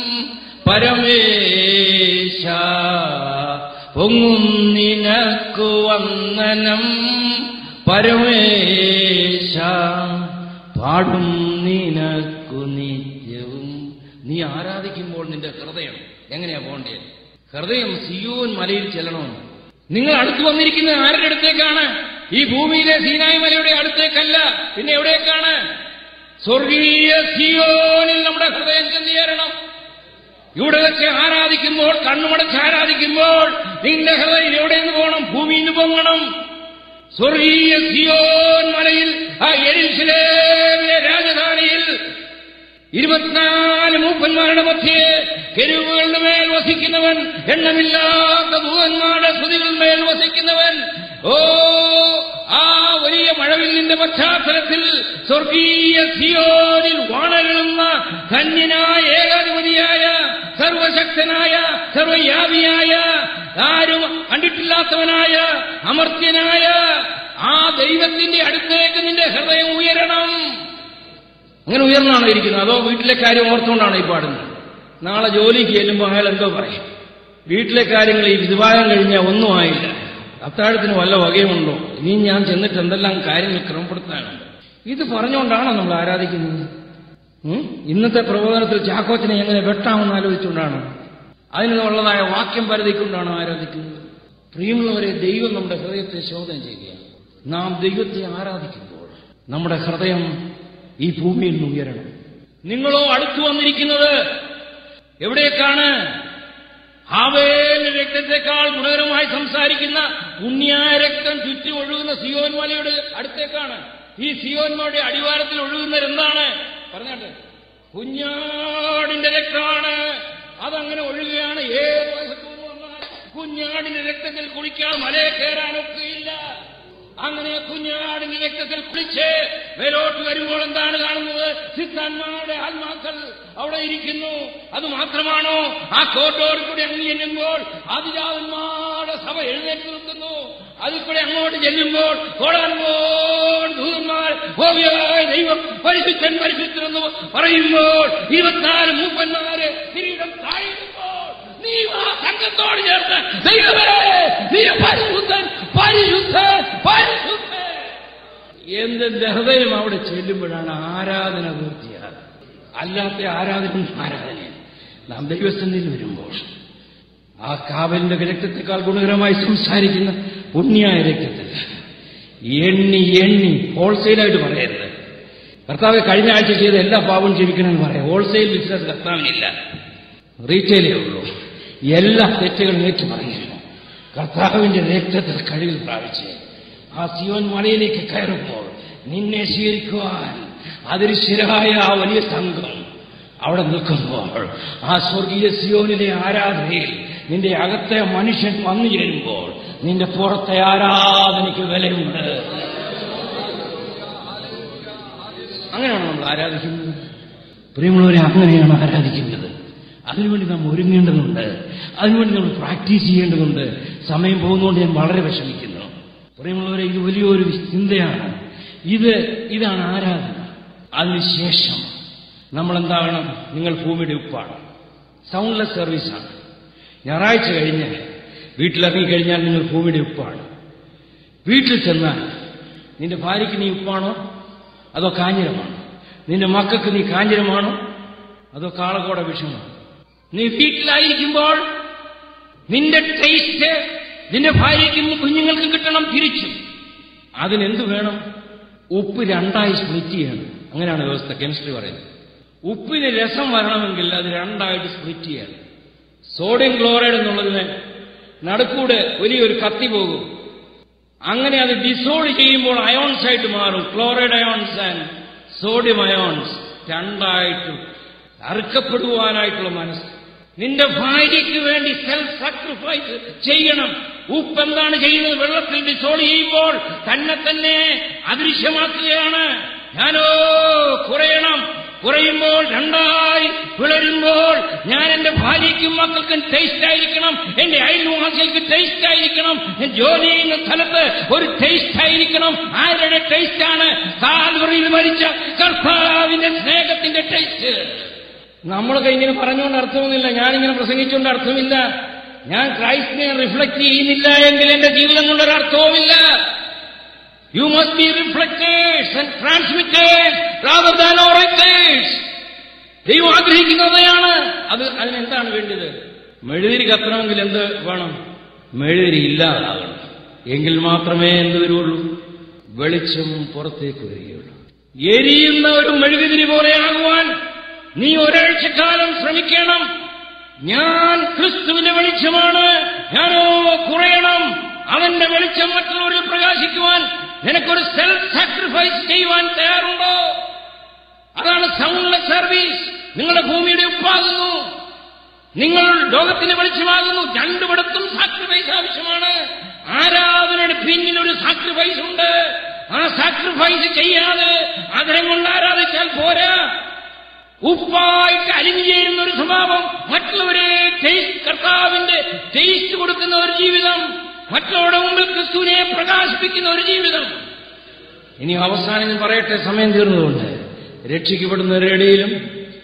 പരമേശ പൊങ്ങും നിനക്കു വന്ദനം പരമേശ പാടും നിനക്കു നിത്യവും നീ ആരാധിക്കുമ്പോൾ നിന്റെ ഹൃദയം എങ്ങനെയാ പോകേണ്ടത് ഹൃദയം സിയോൻ മലയിൽ ചെല്ലണമെന്ന് നിങ്ങൾ അടുത്തു വന്നിരിക്കുന്നത് ആരുടെ അടുത്തേക്കാണ് ഈ ഭൂമിയിലെ സീനായി മലയുടെ അടുത്തേക്കല്ല പിന്നെ എവിടേക്കാണ് സ്വർഗീയ സിയോനിൽ നമ്മുടെ ഹൃദയം ചെന്ന് ചേരണം ഇവിടെ വെച്ച് ആരാധിക്കുമ്പോൾ കണ്ണുമടച്ച് ആരാധിക്കുമ്പോൾ നിന്റെ ഹൃദയം എവിടെ നിന്ന് പോകണം ഭൂമിയിൽ നിന്ന് പൊങ്ങണം സ്വർഗീയ സിയോൻ മലയിൽ ആ എരിശിലേമിലെ രാജധാനിയിൽ ഇരുപത്തിനാല് മൂപ്പന്മാരുടെ മധ്യേ കെരുവുകളുടെ മേൽ വസിക്കുന്നവൻ എണ്ണമില്ലാത്ത ദൂതന്മാരുടെ സ്തുതികളുടെ മേൽ വസിക്കുന്നവൻ ഓ ആ വലിയ മഴവില്ലിന്റെ പശ്ചാത്തലത്തിൽ സ്വർഗീയ സിയോനിൽ വാണരുളുന്ന ധന്യനായ ഏകാധിപതിയായ സർവശക്തനായ സർവയാപിയായ ആരും കണ്ടിട്ടില്ലാത്തവനായ അമർത്യനായ ആ ദൈവത്തിന്റെ അടുത്തേക്ക് നിന്റെ ഹൃദയം ഉയരണം അങ്ങനെ ഉയർന്നാണോ ഇരിക്കുന്നത് അതോ വീട്ടിലെ കാര്യം ഓർത്തുകൊണ്ടാണോ ഈ പാടുന്നത് നാളെ ജോലിക്ക് ചെല്ലുമ്പോൾ അയാൾ എന്തോ പറയും വീട്ടിലെ കാര്യങ്ങൾ ഈ വിവാഹം കഴിഞ്ഞാൽ ഒന്നും ആയില്ല അത്താഴത്തിന് വല്ല വകയുമുണ്ടോ ഇനിയും ഞാൻ ചെന്നിട്ട് എന്തെല്ലാം കാര്യങ്ങൾ ക്രമപ്പെടുത്താനുണ്ട് ഇത് പറഞ്ഞുകൊണ്ടാണോ നമ്മൾ ആരാധിക്കുന്നത് ഉം? ഇന്നത്തെ പ്രബോധനത്തിൽ ചാക്കോച്ചനെ എങ്ങനെ വെട്ടാമെന്ന് ആലോചിച്ചുകൊണ്ടാണ് അതിനുള്ളതായ വാക്യം പരതിക്കൊണ്ടാണോ ആരാധിക്കുന്നത് പ്രിയമുള്ളവരെ ദൈവം നമ്മുടെ ഹൃദയത്തെ ശോധന ചെയ്യുകയാണ് നാം ദൈവത്തെ ആരാധിക്കുമ്പോൾ നമ്മുടെ ഹൃദയം ഈ ഭൂമിയിൽ നിന്ന് ഉയരണം നിങ്ങളോ അടുത്തു വന്നിരിക്കുന്നത് എവിടേക്കാണ് ഹാവേലിന്റെ രക്തത്തെക്കാൾ ഗുണകരമായി സംസാരിക്കുന്ന പുണ്യായ രക്തം ചുറ്റി ഒഴുകുന്ന സിയോൻ മലയുടെ അടുത്തേക്കാണ് ഈ സിയോൻ മലയുടെ അടിവാരത്തിൽ ഒഴുകുന്നത് എന്താണ് പറഞ്ഞാട്ടെ കുഞ്ഞാടിന്റെ രക്തമാണ് അതങ്ങനെ ഒഴുകുകയാണ് ഏത് വയസ്സത്തു വന്നാൽ കുഞ്ഞാടിന്റെ രക്തത്തിൽ കുളിക്കാൻ മലയെ കയറാനൊക്കെയില്ല അങ്ങനെ കുഞ്ഞാടിന്റെ രക്തത്തിൽ കുളിച്ച് മേലോട്ട് വരുമ്പോൾ എന്താണ് കാണുന്നത് സിദ്ധാന്മാരുടെ ആത്മാക്കൾ അവിടെ ഇരിക്കുന്നു അത് മാത്രമാണോ ആ കോട്ടോട് കൂടി അങ്ങ് ചെല്ലുമ്പോൾ ആദിജാതന്മാരുടെ സഭ എഴുന്നേറ്റ് നിൽക്കുന്നു അതിൽ കൂടെ അങ്ങോട്ട് ചെല്ലുമ്പോൾ കോടാൻപോൾ ദൂതന്മാർ ഭോഗ്യമായ ദൈവം പരിശുദ്ധൻ പരിശുദ്ധൻ എന്ന് പറയുമ്പോൾ ഇരുപത്തിനാല് മൂപ്പന്മാര് കിരീടം താഴുമ്പോൾ നീ ആ സംഘത്തോട് ചേർത്ത് ദൈവമേ നീ പരിശുദ്ധൻ പരിശുദ്ധൻ പരിശുദ്ധൻ എന്തെന്റെ ഹൃദയം അവിടെ ചെല്ലുമ്പോഴാണ് ആരാധന പൂർത്തിയാകുക അല്ലാത്ത ആരാധന ആരാധനയാണ് നാം ദൈവസന്നിധിയിൽ വരുമ്പോൾ ആ കാവലിന്റെ രക്തത്തെക്കാൾ ഗുണകരമായി സംസാരിക്കുന്ന പുണ്യായ രക്തത്തിൽ എണ്ണി എണ്ണി ഹോൾസെയിലായിട്ട് പറയരുത് കർത്താവ് കഴിഞ്ഞ ആഴ്ച ചെയ്ത എല്ലാ പാപവും ക്ഷമിക്കണമെന്ന് പറയാം ഹോൾസെയിൽ ബിസിനസ് കർത്താവിനില്ല റീറ്റെയിലേ ഉള്ളൂ എല്ലാ തെറ്റുകളും ഏറ്റു പറയുന്നു കർത്താവിന്റെ രക്തത്തിൽ കഴിവിൽ പ്രാപിച്ച് ആ സിയോൻ മലയിലേക്ക് കയറുമ്പോൾ നിന്നെ സ്വീകരിക്കുവാൻ അതിരുശിരായ ആ വലിയ സംഘം അവിടെ നിൽക്കുമ്പോൾ ആ സ്വർഗീയ സിയോനിലെ ആരാധനയിൽ നിന്റെ അകത്തെ മനുഷ്യൻ വന്നു ചേരുമ്പോൾ നിന്റെ പുറത്തെ ആരാധനയ്ക്ക് വിലയുണ്ട് അങ്ങനെയാണ് നമ്മൾ ആരാധിക്കുന്നത് പ്രിയമുള്ളവരെ അങ്ങനെയാണ് ആരാധിക്കുന്നത് അതിനുവേണ്ടി നാം ഒരുങ്ങേണ്ടതുണ്ട് അതിനുവേണ്ടി നമ്മൾ പ്രാക്ടീസ് ചെയ്യേണ്ടതുണ്ട് സമയം പോകുന്നതുകൊണ്ട് ഞാൻ വളരെ വിഷമിക്കുന്നു പ്രിയമുള്ളവരെ ഇത് വലിയൊരു ചിന്തയാണ് ഇത് ഇതാണ് ആരാധന അതിനുശേഷം നമ്മൾ എന്താകണം നിങ്ങൾ ഭൂമിയുടെ ഉപ്പാണ് സൗണ്ട്ലെസ് സർവീസാണ് ഞായറാഴ്ച കഴിഞ്ഞ് വീട്ടിലിറങ്ങി കഴിഞ്ഞാൽ നിങ്ങൾ ഭൂമിയുടെ ഉപ്പാണ് വീട്ടിൽ ചെന്നാൽ നിന്റെ ഭാര്യയ്ക്ക് നീ ഉപ്പാണോ അതോ കാഞ്ഞിരമാണോ നിന്റെ മക്കൾക്ക് നീ കാഞ്ഞിരമാണോ അതോ കാളകോട വിഷമാണോ നീ വീട്ടിലായിരിക്കുമ്പോൾ നിന്റെ ടേസ്റ്റ് നിന്റെ ഭാര്യയ്ക്കും കുഞ്ഞുങ്ങൾക്കും കിട്ടണം തിരിച്ചും അതിനെന്ത് വേണം ഉപ്പ് രണ്ടായി സ്പ്ലിറ്റ് ചെയ്യണം അങ്ങനെയാണ് വ്യവസ്ഥ കെമിസ്ട്രി പറയുന്നത് ഉപ്പിന് രസം വരണമെങ്കിൽ അത് രണ്ടായിട്ട് സ്പ്ലിറ്റ് ചെയ്യണം സോഡിയം ക്ലോറൈഡ് എന്നുള്ളതിന് നടുക്കൂടെ വലിയൊരു കത്തി പോകും അങ്ങനെ അത് ഡിസോൾവ് ചെയ്യുമ്പോൾ അയോൺസ് ആയിട്ട് മാറും chloride ions and sodium ions രണ്ടായിട്ട് അറുക്കപ്പെടുവാനായിട്ടുള്ള മനസ്സ് നിന്റെ ഭാര്യയ്ക്ക് വേണ്ടി സെൽഫ് സാക്രിഫൈസ് ചെയ്യണം ഉപ്പ് എന്താണ് ചെയ്യുന്നത് വെള്ളത്തിൽ ഡിസോൾവ് ചെയ്യുമ്പോൾ തന്നെ തന്നെ അദൃശ്യമാക്കുകയാണ് ഞാനോ കുറയണം കുറയുമ്പോൾ രണ്ടായി പിളരുമ്പോൾ ഞാൻ എന്റെ ഭാര്യയ്ക്കും മക്കൾക്കും ടേസ്റ്റ് ആയിരിക്കണം എന്റെ അയൽവാസികൾക്ക് ടേസ്റ്റ് ആയിരിക്കണം ഞാൻ ജോലി ചെയ്യുന്ന സ്ഥലത്ത് ഒരു ടേസ്റ്റ് ആയിരിക്കണം ആരുടെ ടേസ്റ്റ് ആണ് കാൽവറിയിൽ മരിച്ച കർത്താവിന്റെ സ്നേഹത്തിന്റെ ടേസ്റ്റ് നമ്മളൊക്കെ ഇങ്ങനെ പറഞ്ഞുകൊണ്ട് അർത്ഥമൊന്നുമില്ല ഞാനിങ്ങനെ പ്രസംഗിച്ചുകൊണ്ട് അർത്ഥമില്ല ഞാൻ ക്രൈസ്റ്റിനെ റിഫ്ലക്ട് ചെയ്യുന്നില്ല എങ്കിൽ എന്റെ ജീവിതം കൊണ്ടൊരു അർത്ഥവുമില്ല you must be reflectors and transmitters rather than orators ദൈവം ആഗ്രഹിക്കുന്നതാണ് അത് അതിനെന്താണ് വേണ്ടത് മെഴുതിരി കത്തണമെങ്കിൽ എന്ത് വേണം മെഴുതിരി ഇല്ലാതാകണം എങ്കിൽ മാത്രമേ എന്ത് വരുള്ളൂ വെളിച്ചം പുറത്തേക്ക് വരികയുള്ളൂ എരിയുന്ന ഒരു മെഴുകുതിരി പോലെയാകുവാൻ നീ ഒരാഴ്ചക്കാലം ശ്രമിക്കണം ഞാൻ ക്രിസ്തുവിന്റെ വെളിച്ചമാണ് ഞാനോ കുറയണം അവന്റെ വെളിച്ചം മറ്റുള്ളവരിൽ പ്രകാശിക്കുവാൻ നിനക്കൊരു സെൽഫ് സാക്രിഫൈസ് ചെയ്യുവാൻ തയ്യാറുണ്ടോ അതാണ് സൗണ്ട്ലെസ് സർവീസ് നിങ്ങളുടെ ഭൂമിയുടെ ഉപ്പാകുന്നു നിങ്ങൾ ലോകത്തിന് വെളിച്ചമാകുന്നു രണ്ടുപടത്തും സാക്രിഫൈസ് ആവശ്യമാണ് ആരാധനയുടെ പിന്നിൽ ഒരു സാക്രിഫൈസ് ഉണ്ട് ആ സാക്രിഫൈസ് ചെയ്യാതെ ആഗ്രഹം കൊണ്ട് ആരാധിച്ചാൽ പോരാ ഉപ്പായിട്ട് അലിഞ്ഞു ചേരുന്ന ഒരു സ്വഭാവം മറ്റുള്ളവരെ ടേസ്റ്റ് കർത്താവിന്റെ ടേസ്റ്റ് കൊടുക്കുന്ന ഒരു ജീവിതം മറ്റുള്ളവരുടെ മുമ്പിൽ ക്രിസ്തുവിനെ പ്രകാശിപ്പിക്കുന്ന ഒരു ജീവിതം ഇനി അവസാനം ഞാൻ പറയട്ടെ സമയം തീർന്നുകൊണ്ട് രക്ഷിക്കപ്പെടുന്നവരുടെ ഇടയിലും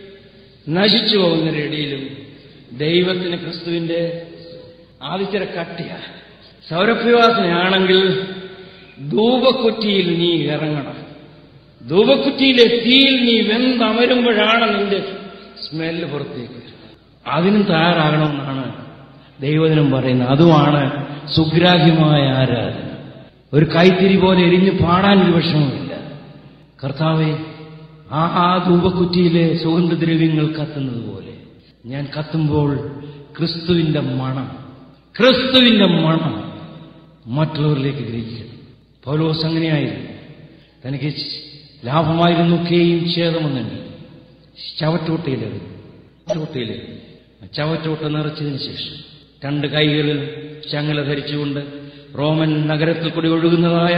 നശിച്ചു പോകുന്നവരുടെ ഇടയിലും ദൈവത്തിന് ക്രിസ്തുവിന്റെ ആദിത്യര കട്ടിയ സൗരഭ്യവാസനയാണെങ്കിൽ ധൂപക്കുറ്റിയിൽ നീ ഇറങ്ങണം ധൂപക്കുറ്റിയിലെ തീയിൽ നീ വെന്തമരുമ്പോഴാണ് നിന്റെ സ്മെല്ല് പുറത്തേക്ക് വരുന്നത് അതിനും തയ്യാറാകണമെന്നാണ് ദൈവദിനം പറയുന്നത് അതുമാണ് സുഗ്രാഹ്യമായ ആരാധന ഒരു കൈത്തിരി പോലെ എരിഞ്ഞു പാടാൻ ഒരു വിഷമമില്ല കർത്താവെ ആ ആ ധൂപക്കുറ്റിയിലെ സുഗന്ധദ്രവ്യങ്ങൾ കത്തുന്നത് പോലെ ഞാൻ കത്തുമ്പോൾ ക്രിസ്തുവിന്റെ മണം ക്രിസ്തുവിന്റെ മണം മറ്റുള്ളവരിലേക്ക് ഗ്രഹിക്കണം പൗലോസ് അങ്ങനെയായിരുന്നു തനിക്ക് ലാഭമായിരുന്നൊക്കെയും ഛേദമെന്നുണ്ട് ചവറ്റൂട്ടയിലെറിഞ്ഞു ചവറ്റൂട്ടയിലെറിഞ്ഞു ചവറ്റൂട്ട നിറച്ചതിന് ശേഷം രണ്ട് കൈകളിൽ ചങ്ങല ധരിച്ചുകൊണ്ട് റോമൻ നഗരത്തിൽ കൂടി ഒഴുകുന്നതായ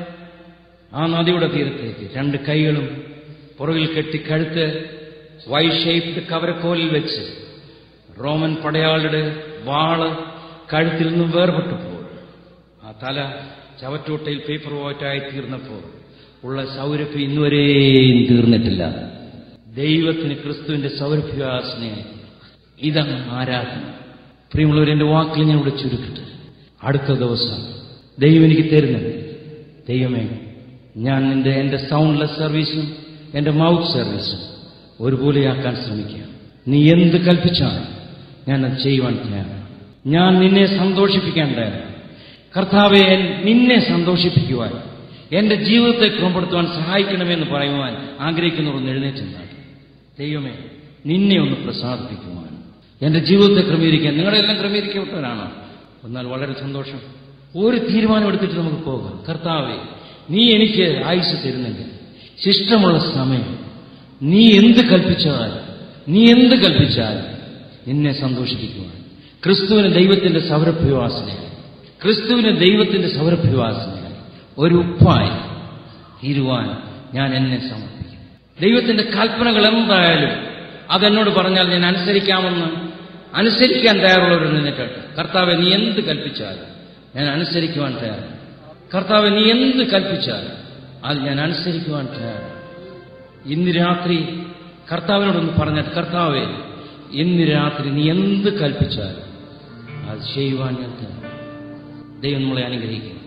ആ നദിയുടെ തീരത്തേക്ക് രണ്ട് കൈകളും പുറകിൽ കെട്ടി കഴുത്ത് വൈ ഷേപ്ഡ് കവരക്കോലിൽ വെച്ച് റോമൻ പടയാളുടെ വാള് കഴുത്തിൽ നിന്നും വേർപെട്ടപ്പോൾ ആ തല ചവറ്റൂട്ടയിൽ പേപ്പർ വോറ്റായി തീർന്നപ്പോൾ ഉള്ള സൗരഭ്യം ഇന്നുവരെയും തീർന്നിട്ടില്ല ദൈവത്തിന് ക്രിസ്തുവിന്റെ സൗരഭ്യാസനയായി ഇതാണ് ആരാധന പ്രിയമുള്ളവർ എന്റെ വാക്കിൽ ഞാൻ ഇവിടെ ചുരുക്കട്ടെ അടുത്ത ദിവസം ദൈവം എനിക്ക് തരുന്നത് ദൈവമേ ഞാൻ നിന്റെ എന്റെ സൗണ്ട്ലെസ് സർവീസും എന്റെ മൗത്ത് സർവീസും ഒരുപോലെയാക്കാൻ ശ്രമിക്കുക നീ എന്ത് കൽപ്പിച്ചാണ് ഞാൻ അത് ചെയ്യുവാൻ തയ്യാറാണ് ഞാൻ നിന്നെ സന്തോഷിപ്പിക്കാൻ തയ്യാറാണ് കർത്താവെ എൻ- നിന്നെ സന്തോഷിപ്പിക്കുവാൻ എന്റെ ജീവിതത്തെ ക്രമപ്പെടുത്തുവാൻ സഹായിക്കണമെന്ന് പറയുവാൻ ആഗ്രഹിക്കുന്നവർ ഒന്ന് എഴുന്നേറ്റുണ്ടാകും ദൈവമേ നിന്നെ ഒന്ന് പ്രസാദിപ്പിക്കുവാൻ എന്റെ ജീവിതത്തെ ക്രമീകരിക്കാൻ നിങ്ങളെല്ലാം ക്രമീകരിക്കപ്പെട്ടവരാണോ എന്നാൽ വളരെ സന്തോഷം ഒരു തീരുമാനം എടുത്തിട്ട് നമുക്ക് പോകാം കർത്താവെ നീ എനിക്ക് ആയുസ് തരുന്നെങ്കിൽ ശിഷ്ടമുള്ള സമയം നീ എന്ത് കൽപ്പിച്ചാൽ നീ എന്ത് കൽപ്പിച്ചാൽ നിന്നെ സന്തോഷിപ്പിക്കുവാൻ ക്രിസ്തുവിന് ദൈവത്തിന്റെ സൗരഭ്യവാസനയായി ക്രിസ്തുവിന് ദൈവത്തിന്റെ സൗരഭ്യവാസനയായി ഒരു ഉപ്പായി തീരുവാൻ ഞാൻ എന്നെ സമർപ്പിക്കും ദൈവത്തിന്റെ കൽപ്പനകൾ എന്തായാലും അതെന്നോട് പറഞ്ഞാൽ ഞാൻ അനുസരിക്കാമെന്ന് അനുസരിക്കാൻ തയ്യാറുള്ളവർ നിന്നിട്ട് കർത്താവെ നീ എന്ത് കൽപ്പിച്ചാൽ ഞാൻ അനുസരിക്കുവാൻ തയ്യാറാണ് കർത്താവെ നീ എന്ത് കൽപ്പിച്ചാൽ അത് ഞാൻ അനുസരിക്കുവാൻ തയ്യാറാണ് ഇന്ന് രാത്രി കർത്താവിനോടൊന്ന് പറഞ്ഞിട്ട് കർത്താവെ ഇന്ന് രാത്രി നീ എന്ത് കൽപ്പിച്ചാൽ അത് ചെയ്യുവാൻ ഞാൻ തയ്യാറാണ് ദൈവം നമ്മളെ അനുഗ്രഹിക്കും